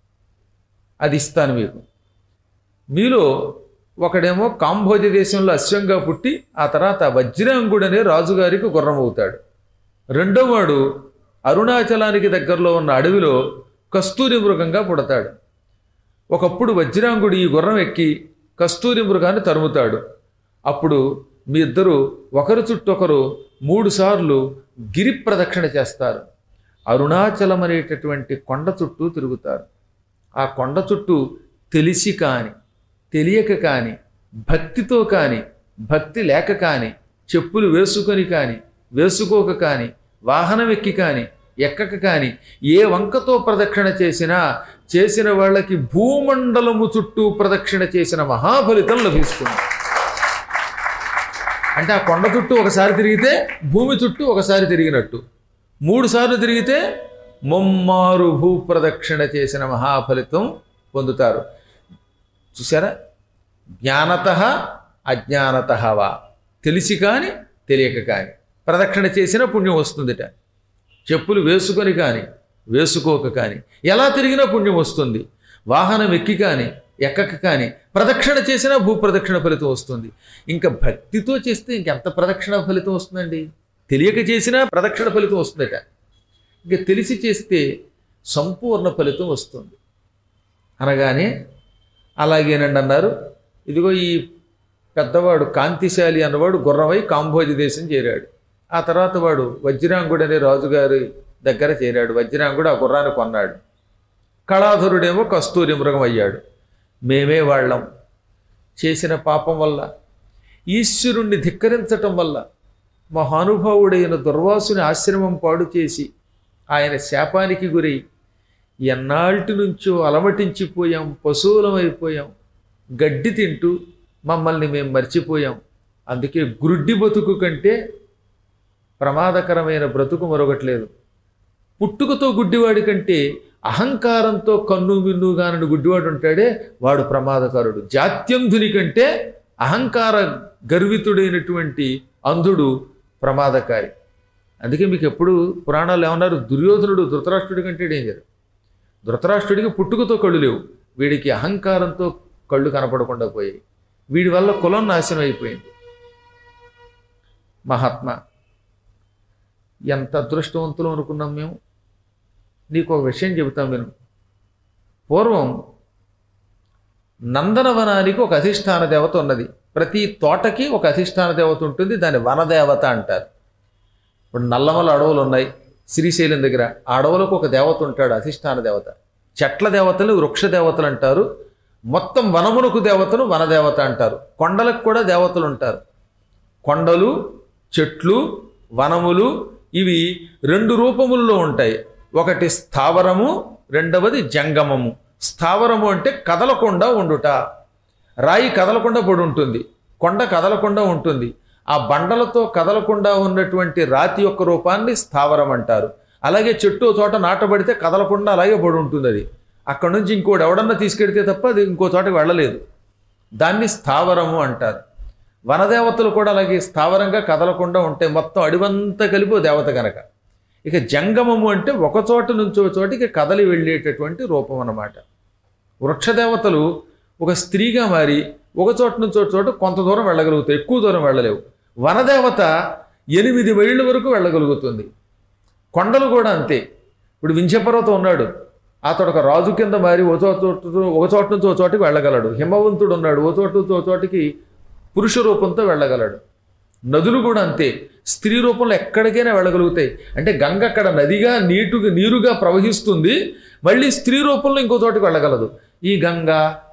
అది ఇస్తాను మీకు మీలో ఒకడేమో కాంబోజ దేశంలో అశ్వంగా పుట్టి ఆ తర్వాత వజ్రాంగుడనే రాజుగారికి గుర్రం అవుతాడు రెండోవాడు అరుణాచలానికి దగ్గరలో ఉన్న అడవిలో కస్తూరి మృగంగా పుడతాడు ఒకప్పుడు వజ్రాంగుడు ఈ గుర్రం ఎక్కి కస్తూరి మృగాన్ని తరుముతాడు అప్పుడు మీ ఇద్దరు ఒకరు చుట్టూ ఒకరు మూడు సార్లు గిరి ప్రదక్షిణ చేస్తారు అరుణాచలం అనేటటువంటి కొండ చుట్టూ తిరుగుతారు ఆ కొండ చుట్టూ తెలిసి కాని తెలియక కాని భక్తితో కాని భక్తి లేక కాని చెప్పులు వేసుకొని కాని వేసుకోక కాని వాహనం ఎక్కి కాని ఎక్కక కాని ఏ వంకతో ప్రదక్షిణ చేసినా చేసిన వాళ్ళకి భూమండలము చుట్టూ ప్రదక్షిణ చేసిన మహాఫలితం లభిస్తుంది అంటే ఆ కొండ చుట్టూ ఒకసారి తిరిగితే భూమి చుట్టూ ఒకసారి తిరిగినట్టు మూడు సార్లు తిరిగితే ముమ్మారు భూ ప్రదక్షిణ చేసిన మహాఫలితం పొందుతారు చూసారా జ్ఞానత అజ్ఞానత వా తెలిసి కానీ తెలియక కానీ ప్రదక్షిణ చేసిన పుణ్యం వస్తుందిట చెప్పులు వేసుకొని కానీ వేసుకోక కానీ ఎలా తిరిగినా పుణ్యం వస్తుంది వాహనం ఎక్కి కానీ ఎక్కక కానీ ప్రదక్షిణ చేసినా భూ ప్రదక్షిణ ఫలితం వస్తుంది ఇంకా భక్తితో చేస్తే ఇంకెంత ప్రదక్షిణ ఫలితం వస్తుందండి తెలియక చేసినా ప్రదక్షిణ ఫలితం వస్తుందట ఇంకా తెలిసి చేస్తే సంపూర్ణ ఫలితం వస్తుంది అనగానే అలాగేనండి అన్నారు ఇదిగో ఈ పెద్దవాడు కాంతిశాలి అన్నవాడు గుర్రమై కాంబోజి దేశం చేరాడు ఆ తర్వాత వాడు వజ్రాంగుడు అనే రాజుగారి దగ్గర చేరాడు వజ్రాంగుడు ఆ గుర్రాన్ని కొన్నాడు కళాధరుడేమో కస్తూరి మృగం అయ్యాడు మేమే వాళ్ళం చేసిన పాపం వల్ల ఈశ్వరుణ్ణి ధిక్కరించటం వల్ల మహానుభావుడైన దుర్వాసుని ఆశ్రమం పాడు చేసి ఆయన శాపానికి గురై ఎన్నాళ్ళటి నుంచో అలమటించిపోయాం పశువులమైపోయాం గడ్డి తింటూ మమ్మల్ని మేము మర్చిపోయాం అందుకే గురుడ్డి బతుకు కంటే ప్రమాదకరమైన బ్రతుకు మరొకటి లేదు పుట్టుకతో గుడ్డివాడి కంటే అహంకారంతో కన్ను మిన్ను గానని గుడ్డివాడు ఉంటాడే వాడు ప్రమాదకారుడు జాత్యంధుని కంటే అహంకార గర్వితుడైనటువంటి అంధుడు ప్రమాదకారి అందుకే మీకు ఎప్పుడు పురాణాలు ఏమన్నారు దుర్యోధనుడు ధృతరాష్ట్రుడి కంటే డేంజర్ ధృతరాష్ట్రుడికి పుట్టుకతో కళ్ళు లేవు వీడికి అహంకారంతో కళ్ళు కనపడకుండా పోయాయి వీడి వల్ల కులం నాశనం అయిపోయింది మహాత్మా ఎంత అదృష్టవంతులు అనుకున్నాం మేము నీకు ఒక విషయం చెబుతాం విను పూర్వం నందనవనానికి ఒక అధిష్టాన దేవత ఉన్నది ప్రతి తోటకి ఒక అధిష్టాన దేవత ఉంటుంది దాన్ని వనదేవత అంటారు ఇప్పుడు నల్లమల అడవులు ఉన్నాయి శ్రీశైలం దగ్గర ఆ అడవులకు ఒక దేవత ఉంటాడు అధిష్టాన దేవత చెట్ల దేవతలు వృక్ష దేవతలు అంటారు మొత్తం వనమునకు దేవతను వనదేవత అంటారు కొండలకు కూడా దేవతలు ఉంటారు కొండలు చెట్లు వనములు ఇవి రెండు రూపముల్లో ఉంటాయి ఒకటి స్థావరము రెండవది జంగమము స్థావరము అంటే కదలకుండా ఉండుట రాయి కదలకుండా పడి ఉంటుంది కొండ కదలకుండా ఉంటుంది ఆ బండలతో కదలకుండా ఉన్నటువంటి రాతి యొక్క రూపాన్ని స్థావరం అంటారు అలాగే చెట్టు ఓ చోట నాటబడితే కదలకుండా అలాగే పడి ఉంటుంది అది అక్కడ నుంచి ఇంకోటి ఎవడన్నా తీసుకెడితే తప్ప అది ఇంకో చోటకి వెళ్ళలేదు దాన్ని స్థావరము అంటారు వనదేవతలు కూడా అలాగే స్థావరంగా కదలకుండా ఉంటాయి మొత్తం అడివంతా కలిపి ఓ దేవత కనుక ఇక జంగమము అంటే ఒక చోట నుంచి ఒక చోటికి కదలి వెళ్ళేటటువంటి రూపం అన్నమాట వృక్షదేవతలు ఒక స్త్రీగా మారి ఒక చోట నుంచి ఒక చోట కొంత దూరం వెళ్ళగలుగుతాయి ఎక్కువ దూరం వెళ్ళలేవు వనదేవత ఎనిమిది మైళ్ళ వరకు వెళ్ళగలుగుతుంది కొండలు కూడా అంతే ఇప్పుడు వింధ్యపర్వతం ఉన్నాడు అతడు ఒక రాజు కింద మారి ఒక చోట ఒక చోట నుంచి ఒక చోటికి వెళ్ళగలడు హిమవంతుడు ఉన్నాడు ఒక చోట నుంచి ఒక చోటికి పురుష రూపంతో వెళ్ళగలడు నదులు కూడా అంతే స్త్రీ రూపంలో ఎక్కడికైనా వెళ్ళగలుగుతాయి అంటే గంగ అక్కడ నదిగా నీటుగా నీరుగా ప్రవహిస్తుంది మళ్ళీ స్త్రీ రూపంలో ఇంకో చోటికి వెళ్ళగలదు ఈ గంగ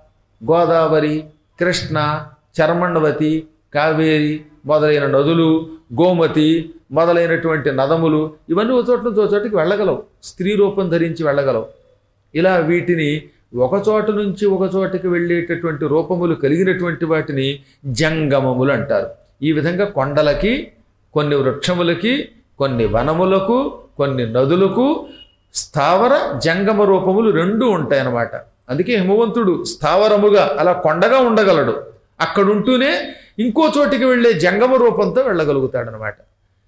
గోదావరి కృష్ణ చర్మండవతి కావేరి మొదలైన నదులు గోమతి మొదలైనటువంటి నదములు ఇవన్నీ ఒక చోట నుంచి ఒక చోటికి వెళ్ళగలవు స్త్రీ రూపం ధరించి వెళ్ళగలవు ఇలా వీటిని ఒక చోట నుంచి ఒక చోటకి వెళ్ళేటటువంటి రూపములు కలిగినటువంటి వాటిని జంగమములు అంటారు ఈ విధంగా కొండలకి కొన్ని వృక్షములకి కొన్ని వనములకు కొన్ని నదులకు స్థావర జంగమ రూపములు రెండు ఉంటాయన్నమాట అందుకే హిమవంతుడు స్థావరముగా అలా కొండగా ఉండగలడు అక్కడుంటూనే ఇంకో చోటికి వెళ్ళే జంగమ రూపంతో వెళ్ళగలుగుతాడనమాట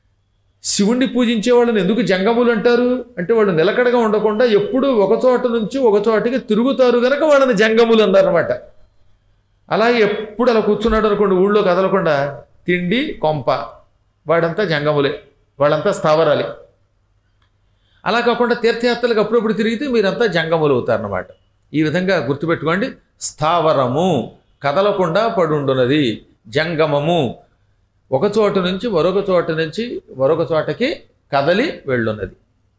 శివుణ్ణి పూజించే వాళ్ళని ఎందుకు జంగములు అంటారు అంటే వాళ్ళు నిలకడగా ఉండకుండా ఎప్పుడూ ఒక చోట నుంచి ఒక చోటికి తిరుగుతారు గనక వాళ్ళని జంగములు అన్నారనమాట అలాగే ఎప్పుడు అలా కూర్చున్నాడు అనుకోండి ఊళ్ళో కదలకుండా తిండి కొంప వాడంతా జంగములే వాళ్ళంతా స్థావరాలే అలా కాకుండా తీర్థయాత్రలకు అప్పుడప్పుడు తిరిగితే మీరంతా జంగములు అవుతారన్నమాట ఈ విధంగా గుర్తుపెట్టుకోండి స్థావరము కదలకుండా పడుండున్నది జంగమము ఒక చోటు నుంచి మరొక చోట నుంచి మరొక చోటకి కదలి వెళ్ళున్నది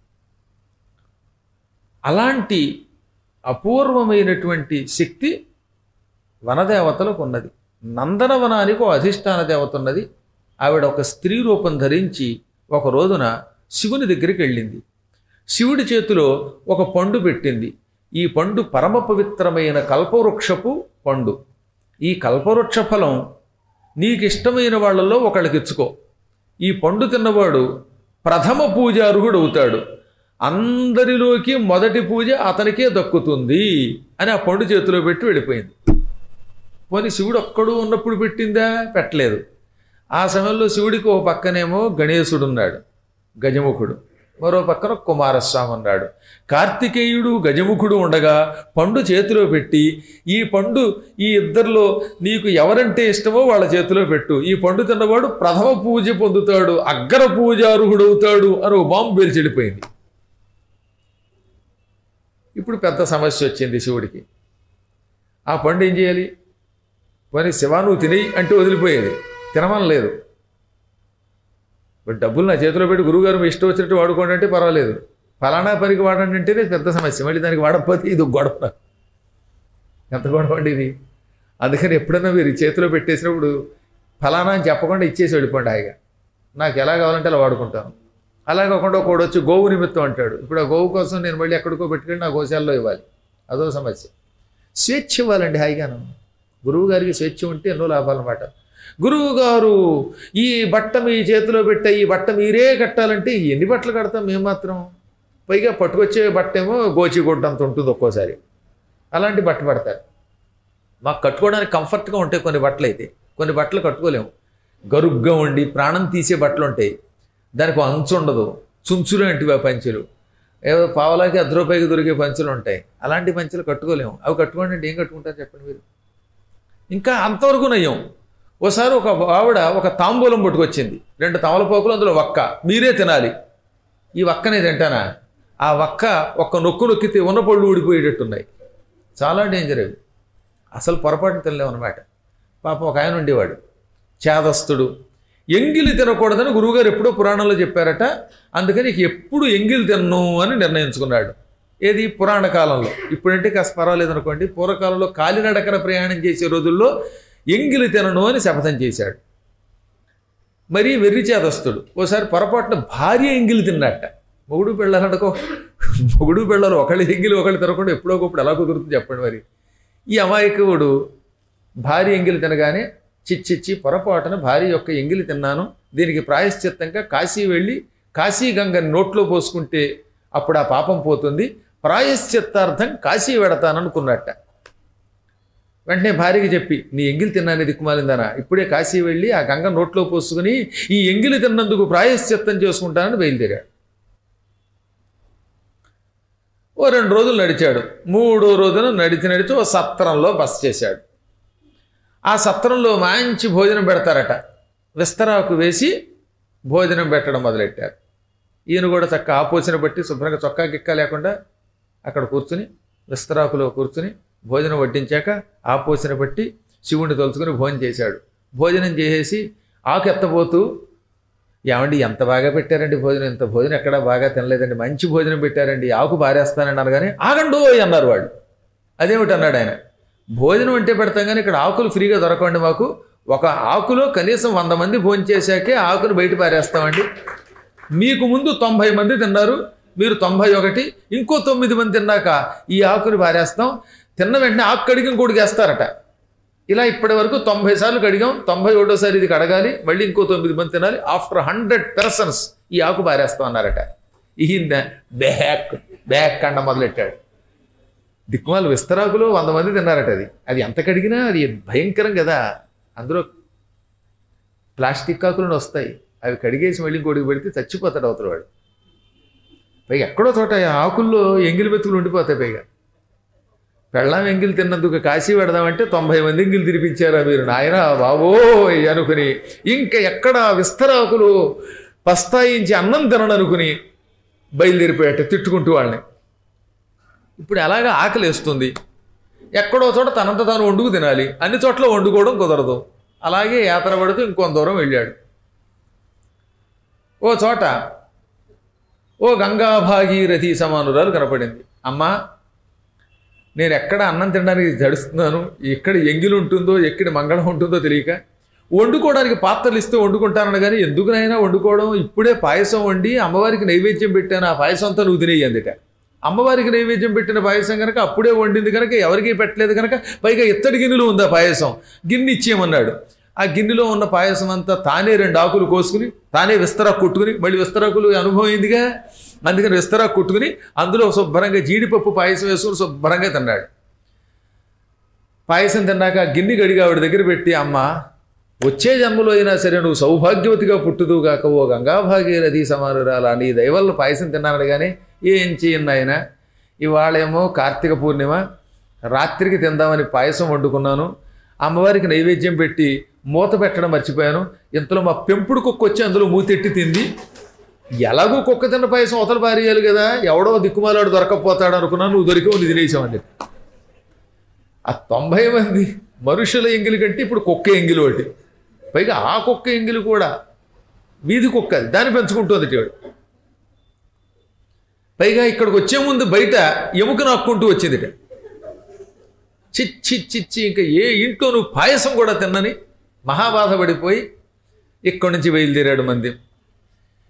అలాంటి అపూర్వమైనటువంటి శక్తి వనదేవతలకు ఉన్నది నందనవనానికి ఒక అధిష్టాన దేవత ఉన్నది ఆవిడ ఒక స్త్రీ రూపం ధరించి ఒక రోజున శివుని దగ్గరికి వెళ్ళింది శివుడి చేతిలో ఒక పండు పెట్టింది ఈ పండు పరమ పవిత్రమైన కల్పవృక్షపు పండు ఈ కల్పవృక్ష ఫలం నీకు ఇష్టమైన వాళ్ళలో ఒకళ్ళకి ఇచ్చుకో ఈ పండు తిన్నవాడు ప్రథమ పూజ అర్హుడు అవుతాడు అందరిలోకి మొదటి పూజ అతనికే దక్కుతుంది అని ఆ పండు చేతిలో పెట్టి వెళ్ళిపోయింది పోనీ శివుడు ఒక్కడు ఉన్నప్పుడు పెట్టిందా పెట్టలేదు ఆ సమయంలో శివుడికి ఓ పక్కనేమో గణేశుడు ఉన్నాడు గజముఖుడు మరో పక్కన కుమారస్వామి ఉన్నాడు కార్తికేయుడు గజముఖుడు ఉండగా పండు చేతిలో పెట్టి ఈ పండు ఈ ఇద్దరిలో నీకు ఎవరంటే ఇష్టమో వాళ్ళ చేతిలో పెట్టు ఈ పండు తిన్నవాడు ప్రథమ పూజ పొందుతాడు అగ్ర పూజార్హుడవుతాడు అని ఓ బాంబు పేల్చి వెళ్ళిపోయింది ఇప్పుడు పెద్ద సమస్య వచ్చింది శివుడికి ఆ పండు ఏం చేయాలి పోనీ శివా నువ్వు తినేయి అంటూ వదిలిపోయేది తినమని లేదు ఇప్పుడు డబ్బులు నా చేతిలో పెట్టి గురువుగారు మీ ఇష్టం వచ్చినట్టు వాడుకోండి అంటే పర్వాలేదు ఫలానా పనికి వాడండి అంటేనే పెద్ద సమస్య మళ్ళీ దానికి వాడకపోతే ఇది ఒక గొడవ ఎంత గొడవ అండి ఇది అందుకని ఎప్పుడైనా మీరు ఈ చేతిలో పెట్టేసినప్పుడు ఫలానా అని చెప్పకుండా ఇచ్చేసి వెళ్ళిపోండి హాయిగా నాకు ఎలా కావాలంటే అలా వాడుకుంటాను అలా కాకుండా ఒకడు వచ్చి గోవు నిమిత్తం అంటాడు ఇప్పుడు ఆ గోవు కోసం నేను మళ్ళీ ఎక్కడికో పెట్టుకెళ్ళి నా గోశాలలో ఇవ్వాలి అదో సమస్య స్వేచ్ఛ ఇవ్వాలండి హాయిగాను గురువు గారికి స్వేచ్ఛ ఉంటే ఎన్నో లాభాలన్నమాట గురువు గారు ఈ బట్ట మీ చేతిలో పెట్టే ఈ బట్ట మీరే కట్టాలంటే ఎన్ని బట్టలు కడతాం మేము మాత్రం పైగా పట్టుకొచ్చే బట్ట ఏమో గోచిగుడ్డ అంత ఉంటుంది ఒక్కోసారి అలాంటి బట్ట పడతారు మాకు కట్టుకోవడానికి కంఫర్ట్గా ఉంటాయి కొన్ని బట్టలు అయితే కొన్ని బట్టలు కట్టుకోలేము గరుగ్గా ఉండి ప్రాణం తీసే బట్టలు ఉంటాయి దానికి అంచు ఉండదు చుంచులు అంటివి ఆ పంచెలు ఏదో పావలాకి అర్ధ రూపాయికి దొరికే పంచెలు ఉంటాయి అలాంటి పంచెలు కట్టుకోలేము అవి కట్టుకోండి అంటే ఏం కట్టుకుంటారు చెప్పండి మీరు ఇంకా అంతవరకు నయ్యం ఓసారి ఒక ఆవిడ ఒక తాంబూలం పట్టుకొచ్చింది రెండు తమలపోకులు అందులో వక్క మీరే తినాలి ఈ వక్కనే తింటానా ఆ వక్క ఒక్క నొక్కు నొక్కితే ఉన్న పళ్ళు ఊడిపోయేటట్టున్నాయి చాలా డేంజర్ అవి అసలు పొరపాటున తినలేము అనమాట పాపం ఒక ఆయన ఉండేవాడు చేదస్తుడు ఎంగిలి తినకూడదని గురువుగారు ఎప్పుడో పురాణంలో చెప్పారట అందుకని ఇక ఎప్పుడు ఎంగిలి తిన్ను అని నిర్ణయించుకున్నాడు ఏది పురాణ కాలంలో ఇప్పుడంటే కాస్త పర్వాలేదు అనుకోండి పూర్వకాలంలో కాలినడకన ప్రయాణం చేసే రోజుల్లో ఎంగిలి తినను అని శపథం చేశాడు మరీ వెర్రి చేదస్తుడు ఓసారి పొరపాటున భార్య ఎంగిలి తిన్నట్ట మొగుడు పిల్లలనుకో మొగుడు పిల్లలు ఒకళ్ళు ఎంగిలి ఒకళ్ళు తినకుండా ఎప్పుడో ఒకప్పుడు ఎలా కుదురుతుంది చెప్పండి మరి ఈ అమాయకుడు భార్య ఎంగిలి తినగానే చిచ్చిచ్చి పొరపాటున భార్య యొక్క ఎంగిలి తిన్నాను దీనికి ప్రాయశ్చిత్తంగా కాశీ వెళ్ళి కాశీ గంగని నోట్లో పోసుకుంటే అప్పుడు ఆ పాపం పోతుంది ప్రాయశ్చిత్తార్థం కాశీ వెడతాననుకున్నట్ట వెంటనే భార్యకి చెప్పి నీ ఎంగిలి తిన్నానే దిక్కుమాలిందానా ఇప్పుడే కాశీ వెళ్ళి ఆ గంగ నోట్లో పోసుకుని ఈ ఎంగిలి తిన్నందుకు ప్రాయశ్చిత్తం చేసుకుంటానని బయలుదేరాడు ఓ రెండు రోజులు నడిచాడు మూడో రోజున నడిచి నడిచి ఓ సత్రంలో బస చేశాడు ఆ సత్రంలో మంచి భోజనం పెడతారట విస్తరాకు వేసి భోజనం పెట్టడం మొదలెట్టారు ఈయన కూడా చక్క ఆపోసిన బట్టి శుభ్రంగా చొక్కా గిక్క లేకుండా అక్కడ కూర్చుని విస్తరాకులో కూర్చుని భోజనం వడ్డించాక ఆపోసిన బట్టి శివుణ్ణి తలుచుకుని భోజనం చేశాడు భోజనం చేసేసి ఆకు ఎత్తబోతూ ఏమండి ఎంత బాగా పెట్టారండి భోజనం ఇంత భోజనం ఎక్కడా బాగా తినలేదండి మంచి భోజనం పెట్టారండి ఆకు బారేస్తానండి అనగానే ఆగండు అన్నారు వాడు అదేమిటి అన్నాడు ఆయన భోజనం అంటే పెడతాం కానీ ఇక్కడ ఆకులు ఫ్రీగా దొరకండి మాకు ఒక ఆకులో కనీసం వంద మంది భోజనం చేశాకే ఆకును బయట పారేస్తామండి మీకు ముందు తొంభై మంది తిన్నారు మీరు తొంభై ఒకటి ఇంకో తొమ్మిది మంది తిన్నాక ఈ ఆకుని పారేస్తాం తిన్న వెంటనే ఆకు కడిగి ఇంకోటికి వేస్తారట ఇలా ఇప్పటి వరకు తొంభై సార్లు కడిగాం తొంభై ఒకటోసారి ఇది కడగాలి మళ్ళీ ఇంకో తొమ్మిది మంది తినాలి ఆఫ్టర్ హండ్రెడ్ పర్సన్స్ ఈ ఆకు పారేస్తాం అన్నారట ఈయన బ్యాక్ బ్యాక్ అండ మొదలెట్టాడు దిక్కుమాలు విస్తరాకులో వంద మంది తిన్నారట అది అది ఎంత కడిగినా అది భయంకరం కదా అందులో ప్లాస్టిక్ ఆకులను వస్తాయి అవి కడిగేసి మళ్ళీ ఇంకోటికి పెడితే చచ్చిపోతాడు అవతల వాడు పైగా ఎక్కడో చోట ఆ ఆకుల్లో ఎంగిలి మెతుకులు ఉండిపోతాయి పైగా పెళ్ళాం ఎంగిలి తిన్నందుకు కాశీ పెడదామంటే తొంభై మంది ఎంగిలి తినిపించారా మీరు నాయన బాబోయ్ అనుకుని ఇంకా ఎక్కడ విస్తరాకులు పస్తాయించి అన్నం తినననుకుని బయలుదేరిపోయాట తిట్టుకుంటూ వాళ్ళని ఇప్పుడు ఎలాగా ఆకలి వేస్తుంది ఎక్కడో చోట తనంత తాను వండుకు తినాలి అన్ని చోట్ల వండుకోవడం కుదరదు అలాగే యాత్ర పడుతూ ఇంకొంత దూరం వెళ్ళాడు ఓ చోట ఓ గంగా భాగీరథి సమానురాలు కనపడింది అమ్మా నేను ఎక్కడ అన్నం తినడానికి జడుస్తున్నాను ఎక్కడ ఎంగిలి ఉంటుందో ఎక్కడ మంగళం ఉంటుందో తెలియక వండుకోవడానికి పాత్రలు ఇస్తే వండుకుంటానని కానీ ఎందుకునైనా వండుకోవడం ఇప్పుడే పాయసం వండి అమ్మవారికి నైవేద్యం పెట్టాను ఆ పాయసం అంతా నువ్వు తినేయి అందుట అమ్మవారికి నైవేద్యం పెట్టిన పాయసం కనుక అప్పుడే వండింది కనుక ఎవరికీ పెట్టలేదు కనుక పైగా ఇత్తడి గిన్నెలు ఉంది ఆ పాయసం గిన్నె ఇచ్చేయమన్నాడు ఆ గిన్నెలో ఉన్న పాయసం అంతా తానే రెండు ఆకులు కోసుకుని తానే విస్తరాకు కుట్టుకుని మళ్ళీ విస్తరాకులు అనుభవం అయిందిగా అందుకని విస్తరాకు కుట్టుకుని అందులో శుభ్రంగా జీడిపప్పు పాయసం వేసుకుని శుభ్రంగా తిన్నాడు పాయసం తిన్నాక ఆ గిన్నె గడిగా ఆవిడ దగ్గర పెట్టి అమ్మ వచ్చే జన్మలో అయినా సరే నువ్వు సౌభాగ్యవతిగా పుట్టుదు గాక ఓ గంగాభాగీరథి సమానురాల నీ దయవల్ల పాయసం తిన్నాను కానీ ఏం చేయను ఆయన ఇవాళేమో కార్తీక పూర్ణిమ రాత్రికి తిందామని పాయసం వండుకున్నాను అమ్మవారికి నైవేద్యం పెట్టి మూత పెట్టడం మర్చిపోయాను ఇంతలో మా పెంపుడు కుక్క వచ్చి అందులో మూతెట్టి తింది ఎలాగో కుక్క తిన్న పాయసం అవతల పారేయాలి కదా ఎవడో దిక్కుమాలాడు దొరకపోతాడు అనుకున్నాను నువ్వు దొరికావు నీ తినేసామని చెప్పి ఆ తొంభై మంది మనుషుల ఎంగిలి కంటే ఇప్పుడు కుక్క ఎంగిలి ఒకటి పైగా ఆ కుక్క ఎంగిలి కూడా వీధి కుక్క అది దాన్ని పెంచుకుంటుంది ఇటీవాడు పైగా ఇక్కడికి వచ్చే ముందు బయట ఎముక నాక్కుంటూ వచ్చిందిట చిచ్చి చిచ్చి ఇంకా ఏ ఇంట్లో నువ్వు పాయసం కూడా తిన్నని మహాబాధపడిపోయి ఇక్కడి నుంచి బయలుదేరాడు మంది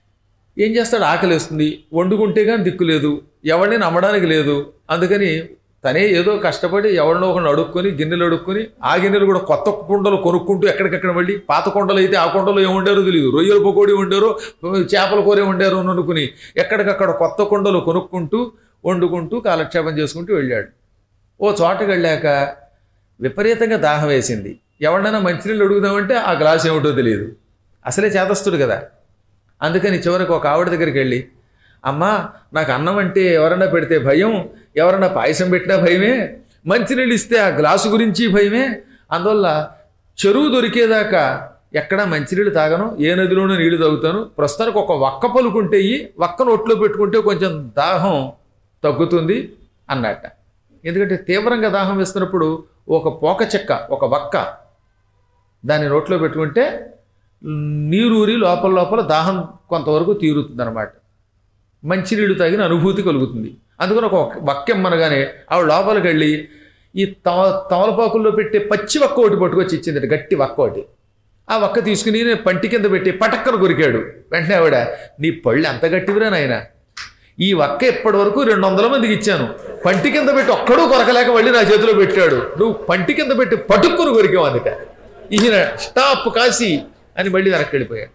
ఏం చేస్తాడు ఆకలి వేస్తుంది వండుకుంటే కానీ దిక్కు లేదు ఎవరిని నమ్మడానికి లేదు అందుకని తనే ఏదో కష్టపడి ఎవరినో ఒకరిని అడుక్కొని గిన్నెలు అడుక్కొని ఆ గిన్నెలు కూడా కొత్త కుండలు కొనుక్కుంటూ ఎక్కడికెక్కడ వెళ్ళి పాత కుండలు అయితే ఆ కుండలు ఏమి వండారో తెలియదు రొయ్యల పకోడీ వండారో చేపల కూర వండారో అని అనుకుని ఎక్కడికక్కడ కొత్త కుండలు కొనుక్కుంటూ వండుకుంటూ కాలక్షేపం చేసుకుంటూ వెళ్ళాడు ఓ చోటకి వెళ్ళాక విపరీతంగా దాహం వేసింది ఎవరినైనా మంచినీళ్ళు అడుగుదామంటే ఆ గ్లాస్ ఏమిటో తెలియదు అసలే చేతస్తుడు కదా అందుకని చివరికి ఒక ఆవిడ దగ్గరికి వెళ్ళి అమ్మా నాకు అన్నం అంటే ఎవరన్నా పెడితే భయం ఎవరన్నా పాయసం పెట్టినా భయమే మంచినీళ్ళు ఇస్తే ఆ గ్లాసు గురించి భయమే అందువల్ల చెరువు దొరికేదాకా ఎక్కడా మంచినీళ్ళు తాగను ఏ నదిలోనూ నీళ్లు తాగుతాను ప్రస్తుతానికి ఒక వక్క పలుకుంటే ఈ వక్కను ఒట్లో పెట్టుకుంటే కొంచెం దాహం తగ్గుతుంది అన్నట్ట ఎందుకంటే తీవ్రంగా దాహం వేస్తున్నప్పుడు ఒక పోక చెక్క ఒక వక్క దాన్ని నోట్లో పెట్టుకుంటే నీరూరి లోపల లోపల దాహం కొంతవరకు తీరుతుంది అనమాట మంచినీళ్ళు తాగిన అనుభూతి కలుగుతుంది అందుకని ఒక వక్కెమ్మనగానే ఆవిడ లోపలికి వెళ్ళి ఈ తవ తమలపాకుల్లో పెట్టే పచ్చి వక్క ఒకటి పట్టుకొచ్చి ఇచ్చింది గట్టి వక్క ఒకటి ఆ వక్క తీసుకుని నేను పంటి కింద పెట్టి పటక్కన కొరికాడు వెంటనే ఆవిడ నీ పళ్ళు ఎంత గట్టివిరా నాయన ఈ వక్క ఇప్పటి వరకు రెండు వందల మందికి ఇచ్చాను పంటి కింద పెట్టి ఒక్కడూ కొరకలేక మళ్ళీ నా చేతిలో పెట్టాడు నువ్వు పంటి కింద పెట్టి పటుక్కుని కొరికావు అందుక ఈయన స్టాప్ కాసి అని మళ్ళీ వెనక్కి వెళ్ళిపోయాడు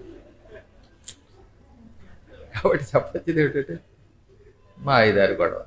కాబట్టి చెప్పొచ్చింది ఏమిటంటే మా ఐదారు గొడవ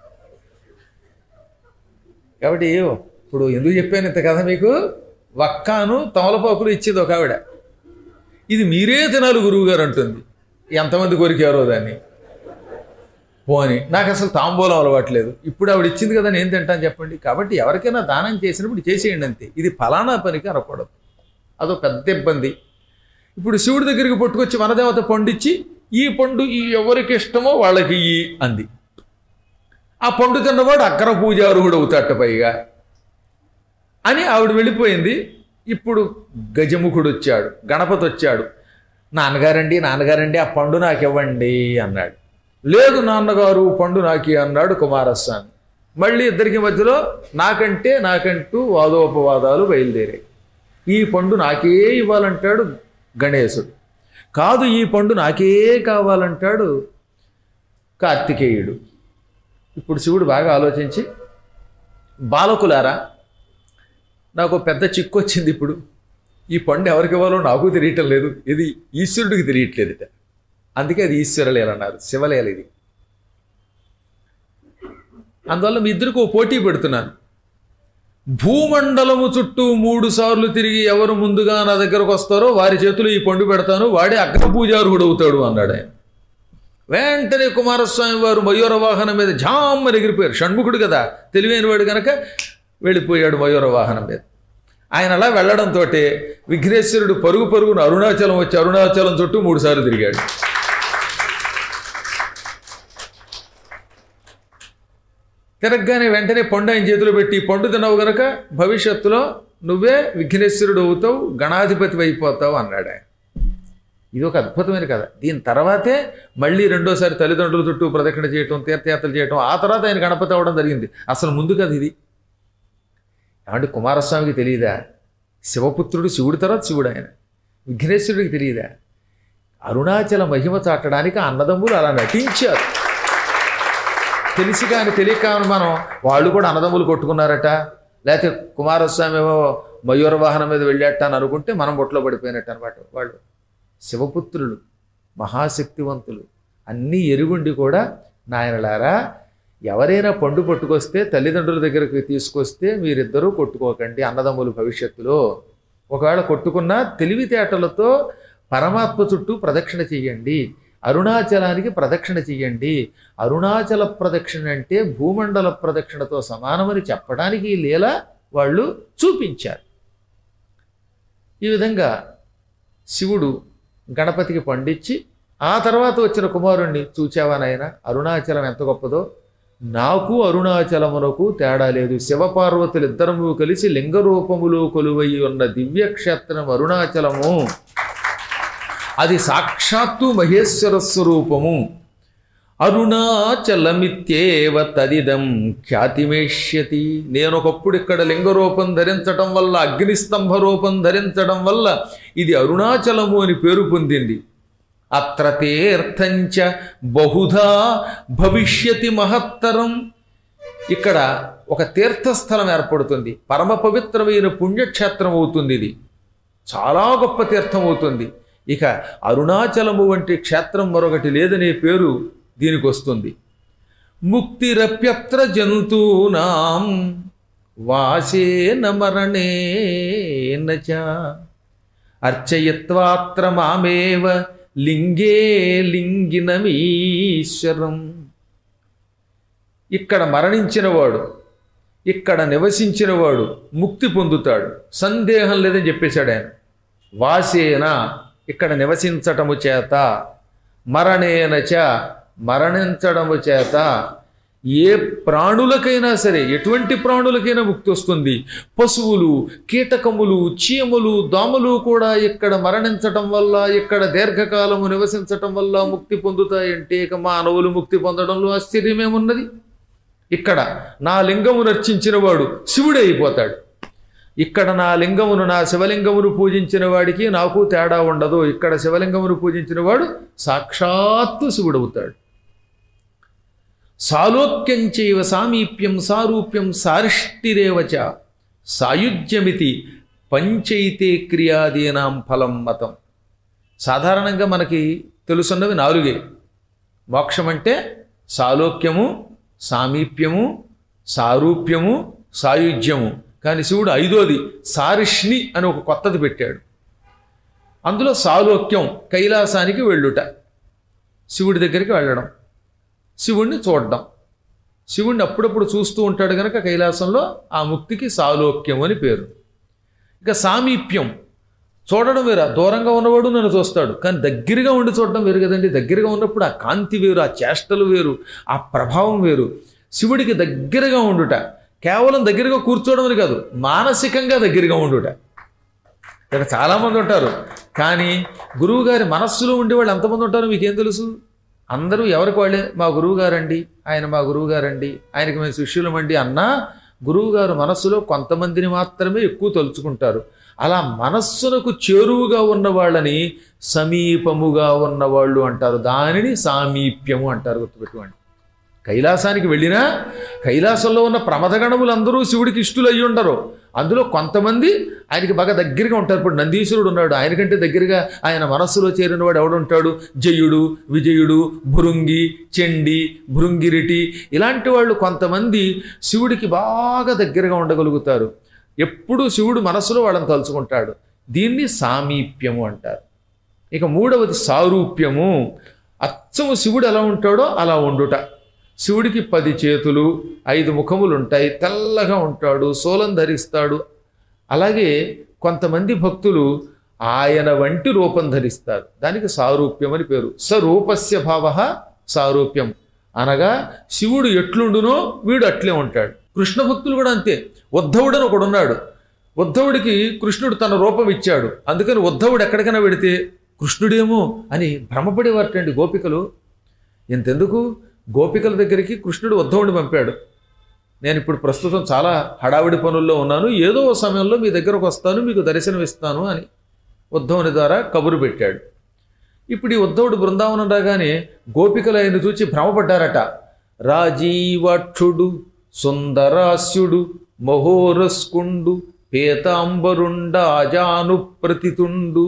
కాబట్టి ఇప్పుడు ఎందుకు చెప్పాను ఇంత కథ మీకు వక్కాను తమలపాకులు ఇచ్చేది ఒక ఆవిడ ఇది మీరే తినాలి గురువు గారు అంటుంది ఎంతమంది కొరికారో దాన్ని పోని నాకు అసలు తాంబూలం అలవాట్లేదు ఇప్పుడు ఆవిడ ఇచ్చింది కదా నేను తింటాను చెప్పండి కాబట్టి ఎవరికైనా దానం చేసినప్పుడు చేసేయండి అంతే ఇది ఫలానా పనికి అనకూడదు అదో పెద్ద ఇబ్బంది ఇప్పుడు శివుడి దగ్గరికి పట్టుకొచ్చి వనదేవత పండిచ్చి ఈ పండు ఈ ఎవరికి ఇష్టమో వాళ్ళకి ఈ అంది ఆ పండు తిన్నవాడు అగ్ర పూజారుహుడు అవుతాట పైగా అని ఆవిడ వెళ్ళిపోయింది ఇప్పుడు గజముఖుడు వచ్చాడు గణపతి వచ్చాడు నాన్నగారండి నాన్నగారండి ఆ పండు నాకు ఇవ్వండి అన్నాడు లేదు నాన్నగారు పండు నాకి అన్నాడు కుమారస్వామి మళ్ళీ ఇద్దరికి మధ్యలో నాకంటే నాకంటూ వాదోపవాదాలు బయలుదేరాయి ఈ పండు నాకే ఇవ్వాలంటాడు గణేశుడు కాదు ఈ పండు నాకే కావాలంటాడు కార్తికేయుడు ఇప్పుడు శివుడు బాగా ఆలోచించి బాలకులారా నాకు పెద్ద చిక్కు వచ్చింది ఇప్పుడు ఈ పండు ఎవరికి ఇవ్వాలో నాకు తెలియటం లేదు ఇది ఈశ్వరుడికి తెలియట్లేదుట అందుకే అది ఈశ్వరలేల అన్నారు శివలేల ఇది అందువల్ల మీ ఇద్దరికి ఓ పోటీ పెడుతున్నాను భూమండలము చుట్టూ మూడు సార్లు తిరిగి ఎవరు ముందుగా నా దగ్గరకు వస్తారో వారి చేతులు ఈ పండు పెడతాను వాడే అగ్రపూజారుడు అవుతాడు అన్నాడు ఆయన వెంటనే కుమారస్వామి వారు మయూర వాహనం మీద జామ్మని ఎగిరిపోయారు షణ్ముఖుడు కదా తెలివైనవాడు కనుక వెళ్ళిపోయాడు మయూర వాహనం మీద ఆయన అలా వెళ్ళడంతో విఘ్నేశ్వరుడు పరుగు పరుగున అరుణాచలం వచ్చి అరుణాచలం చుట్టూ మూడు సార్లు తిరిగాడు తిరగగానే వెంటనే పండు ఆయన చేతిలో పెట్టి "ఈ పండు తిన్నావు గనక భవిష్యత్తులో నువ్వే విఘ్నేశ్వరుడు అవుతావు గణాధిపతి అయిపోతావు అన్నాడు ఆయన ఇది ఒక అద్భుతమైన కథ దీని తర్వాతే మళ్ళీ రెండోసారి తల్లిదండ్రుల చుట్టూ ప్రదక్షిణ చేయటం తీర్థయాత్రలు చేయటం ఆ తర్వాత ఆయన గణపతి అవ్వడం జరిగింది అసలు ముందు కదా ఇది ఏమంటే కుమారస్వామికి తెలియదా శివపుత్రుడు శివుడి తర్వాత శివుడు ఆయన విఘ్నేశ్వరుడికి తెలియదా అరుణాచల మహిమ చాటడానికి ఆ అన్నదమ్ములు అలా నటించారు తెలిసి కానీ తెలియక కాని మనం వాళ్ళు కూడా అన్నదమ్ములు కొట్టుకున్నారట లేకపోతే కుమారస్వామి ఏమో మయూర వాహనం మీద వెళ్ళాట అని అనుకుంటే మనం బొట్లో పడిపోయినట్టు అనమాట వాళ్ళు శివపుత్రులు మహాశక్తివంతులు అన్నీ ఎరుగుండి కూడా నాయనలారా ఎవరైనా పండు పట్టుకొస్తే తల్లిదండ్రుల దగ్గరికి తీసుకొస్తే మీరిద్దరూ కొట్టుకోకండి అన్నదమ్ములు భవిష్యత్తులో ఒకవేళ కొట్టుకున్నా తెలివితేటలతో పరమాత్మ చుట్టూ ప్రదక్షిణ చెయ్యండి అరుణాచలానికి ప్రదక్షిణ చెయ్యండి అరుణాచల ప్రదక్షిణ అంటే భూమండల ప్రదక్షిణతో సమానమని చెప్పడానికి ఈ లీల వాళ్ళు చూపించారు ఈ విధంగా శివుడు గణపతికి పండించి ఆ తర్వాత వచ్చిన కుమారుణ్ణి చూచావా నాయన అరుణాచలం ఎంత గొప్పదో నాకు అరుణాచలమునకు తేడా లేదు శివపార్వతులు ఇద్దరము కలిసి లింగ రూపములో కొలువై ఉన్న దివ్యక్షేత్రం అరుణాచలము అది సాక్షాత్తు మహేశ్వర స్వరూపము అరుణాచలమిత్యేవ తదిదం ఖ్యాతిమేష్యతి నేను ఒకప్పుడు ఇక్కడ లింగ రూపం ధరించడం వల్ల అగ్నిస్తంభ రూపం ధరించడం వల్ల ఇది అరుణాచలము అని పేరు పొందింది అత్ర తీర్థంచ బహుధా భవిష్యతి మహత్తరం ఇక్కడ ఒక తీర్థస్థలం ఏర్పడుతుంది పరమ పవిత్రమైన పుణ్యక్షేత్రం అవుతుంది ఇది చాలా గొప్ప తీర్థం అవుతుంది ఇక అరుణాచలము వంటి క్షేత్రం మరొకటి లేదనే పేరు దీనికి వస్తుంది ముక్తిరప్యత్ర జంతూనాం వాసేన మరణేన చ అర్చయత్వాత్ర మామేవ లింగే లింగినమీశ్వరం ఇక్కడ మరణించినవాడు ఇక్కడ నివసించినవాడు ముక్తి పొందుతాడు సందేహం లేదని చెప్పేశాడు ఆయన వాసేన ఇక్కడ నివసించటము చేత మరణేన చ మరణించడము చేత ఏ ప్రాణులకైనా సరే ఎటువంటి ప్రాణులకైనా ముక్తి వస్తుంది పశువులు కీటకములు చీమలు దోమలు కూడా ఇక్కడ మరణించటం వల్ల ఇక్కడ దీర్ఘకాలము నివసించటం వల్ల ముక్తి పొందుతాయంటే ఇక మానవులు ముక్తి పొందడంలో ఆశ్చర్యమేమున్నది ఇక్కడ నా లింగమును అర్చించిన వాడు శివుడే అయిపోతాడు ఇక్కడ నా లింగమును నా శివలింగమును పూజించిన వాడికి నాకు తేడా ఉండదు ఇక్కడ శివలింగమును పూజించిన వాడు సాక్షాత్తు శివుడవుతాడు సాలోక్యం చైవ సామీప్యం సారూప్యం సారిష్టిరేవచ సాయుజ్యమితి పంచైతే క్రియాదీనాం ఫలం మతం సాధారణంగా మనకి తెలుసున్నవి నాలుగే మోక్షం అంటే సాలోక్యము సామీప్యము సారూప్యము సాయుధ్యము కానీ శివుడు ఐదోది సారిష్ణి అని ఒక కొత్తది పెట్టాడు అందులో సాలోక్యం కైలాసానికి వెళ్ళుట శివుడి దగ్గరికి వెళ్ళడం శివుణ్ణి చూడడం శివుణ్ణి అప్పుడప్పుడు చూస్తూ ఉంటాడు కనుక కైలాసంలో ఆ ముక్తికి సాలోక్యం అని పేరు ఇక సామీప్యం చూడడం వేరు దూరంగా ఉన్నవాడు నన్ను చూస్తాడు కానీ దగ్గరగా ఉండి చూడడం వేరు కదండి దగ్గరగా ఉన్నప్పుడు ఆ కాంతి వేరు ఆ చేష్టలు వేరు ఆ ప్రభావం వేరు శివుడికి దగ్గరగా ఉండుట కేవలం దగ్గరగా కూర్చోవడం అని కాదు మానసికంగా దగ్గరగా ఉండుట ఇక్కడ చాలామంది ఉంటారు కానీ గురువు గారి మనస్సులో ఉండేవాళ్ళు ఎంతమంది ఉంటారో మీకేం తెలుసు అందరూ ఎవరికి వాళ్ళే మా గురువు గారండి ఆయన మా గురువు గారండి ఆయనకి మేము శిష్యులమండి అన్నా గురువుగారు మనస్సులో కొంతమందిని మాత్రమే ఎక్కువ తలుచుకుంటారు అలా మనస్సునకు చేరువుగా ఉన్న వాళ్ళని సమీపముగా ఉన్నవాళ్ళు అంటారు దానిని సామీప్యము అంటారు గుర్తుపెట్టుకోండి కైలాసానికి వెళ్ళినా కైలాసంలో ఉన్న ప్రమదగణములు అందరూ శివుడికి ఇష్టులు అయ్యి ఉండరు అందులో కొంతమంది ఆయనకి బాగా దగ్గరగా ఉంటారు ఇప్పుడు నందీశ్వరుడు ఉన్నాడు ఆయనకంటే దగ్గరగా ఆయన మనస్సులో చేరిన వాడు ఎవడుంటాడు జయుడు విజయుడు భృంగి చెండి భృంగిరిటి ఇలాంటి వాళ్ళు కొంతమంది శివుడికి బాగా దగ్గరగా ఉండగలుగుతారు ఎప్పుడు శివుడు మనస్సులో వాళ్ళని తలుచుకుంటాడు దీన్ని సామీప్యము అంటారు ఇక మూడవది సారూప్యము అచ్చము శివుడు ఎలా ఉంటాడో అలా ఉండుట శివుడికి పది చేతులు ఐదు ముఖములు ఉంటాయి తెల్లగా ఉంటాడు సోలం ధరిస్తాడు అలాగే కొంతమంది భక్తులు ఆయన వంటి రూపం ధరిస్తారు దానికి సారూప్యం అని పేరు సరూపస్య భావ సారూప్యం అనగా శివుడు ఎట్లుండునో వీడు అట్లే ఉంటాడు కృష్ణ భక్తులు కూడా అంతే ఉద్ధవుడని ఒకడున్నాడు ఉద్ధవుడికి కృష్ణుడు తన రూపం ఇచ్చాడు అందుకని ఉద్ధవుడు ఎక్కడికైనా వెడితే కృష్ణుడేమో అని భ్రమపడేవారటండి గోపికలు ఇంతెందుకు గోపికల దగ్గరికి కృష్ణుడు ఉద్ధవుడిని పంపాడు నేను ఇప్పుడు ప్రస్తుతం చాలా హడావిడి పనుల్లో ఉన్నాను ఏదో ఓ సమయంలో మీ దగ్గరకు వస్తాను మీకు దర్శనం ఇస్తాను అని ఉద్ధవుని ద్వారా కబురు పెట్టాడు ఇప్పుడు ఈ ఉద్ధవుడు బృందావనం రాగానే గోపికలు ఆయన చూచి భ్రమపడ్డారట రాజీవాక్షుడు సుందరాస్యుడు మహోరస్కుండు పీతాంబరుండాజాను ప్రతితుండు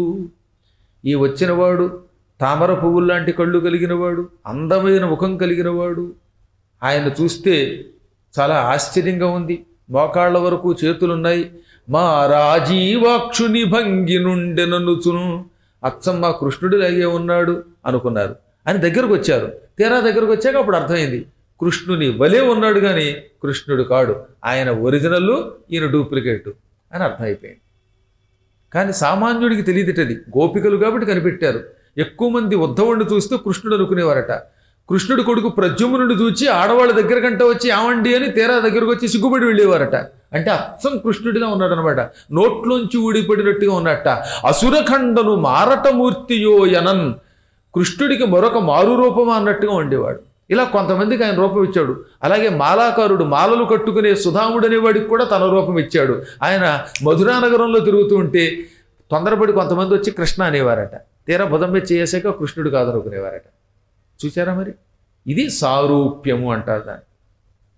ఈ వచ్చినవాడు తామర పువ్వుల్లాంటి కళ్ళు కలిగినవాడు అందమైన ముఖం కలిగినవాడు ఆయన చూస్తే చాలా ఆశ్చర్యంగా ఉంది మోకాళ్ళ వరకు చేతులున్నాయి మా రాజీవాక్షుని భంగి నుండెననుచును అచ్చం మా కృష్ణుడిలాగే ఉన్నాడు అనుకున్నారు అని దగ్గరకు వచ్చారు తీరా దగ్గరకు వచ్చాక అప్పుడు అర్థమైంది కృష్ణుని వలే ఉన్నాడు కానీ కృష్ణుడు కాడు ఆయన ఒరిజినల్ ఈయన డూప్లికేట్ అని అర్థమైపోయింది కానీ సామాన్యుడికి తెలియదుటది గోపికలు కాబట్టి కనిపెట్టారు ఎక్కువ మంది ఉద్ధవుడిని చూస్తూ కృష్ణుడు అనుకునేవారట కృష్ణుడు కొడుకు ప్రద్యుమ్నుడు చూచి ఆడవాళ్ళ దగ్గర కంటే వచ్చి ఆవండి అని తీరా దగ్గరకు వచ్చి సిగ్గుపడి వెళ్ళేవారట అంటే అచ్చం కృష్ణుడిలా ఉన్నాడు అనమాట నోట్లోంచి ఊడిపడినట్టుగా ఉన్నట్ట అసురఖండను మారటమూర్తియో యనన్ కృష్ణుడికి మరొక మారు రూపమా అన్నట్టుగా ఉండేవాడు ఇలా కొంతమందికి ఆయన రూపం ఇచ్చాడు అలాగే మాలాకారుడు మాలలు కట్టుకునే సుధాముడు అనేవాడికి కూడా తన రూపం ఇచ్చాడు ఆయన మధురా నగరంలో తిరుగుతూ ఉంటే తొందరపడి కొంతమంది వచ్చి కృష్ణ అనేవారట తీరా బుధం మీద చేసాక కృష్ణుడు కాదనుకునేవారట చూసారా మరి ఇది సారూప్యము అంటారు దాన్ని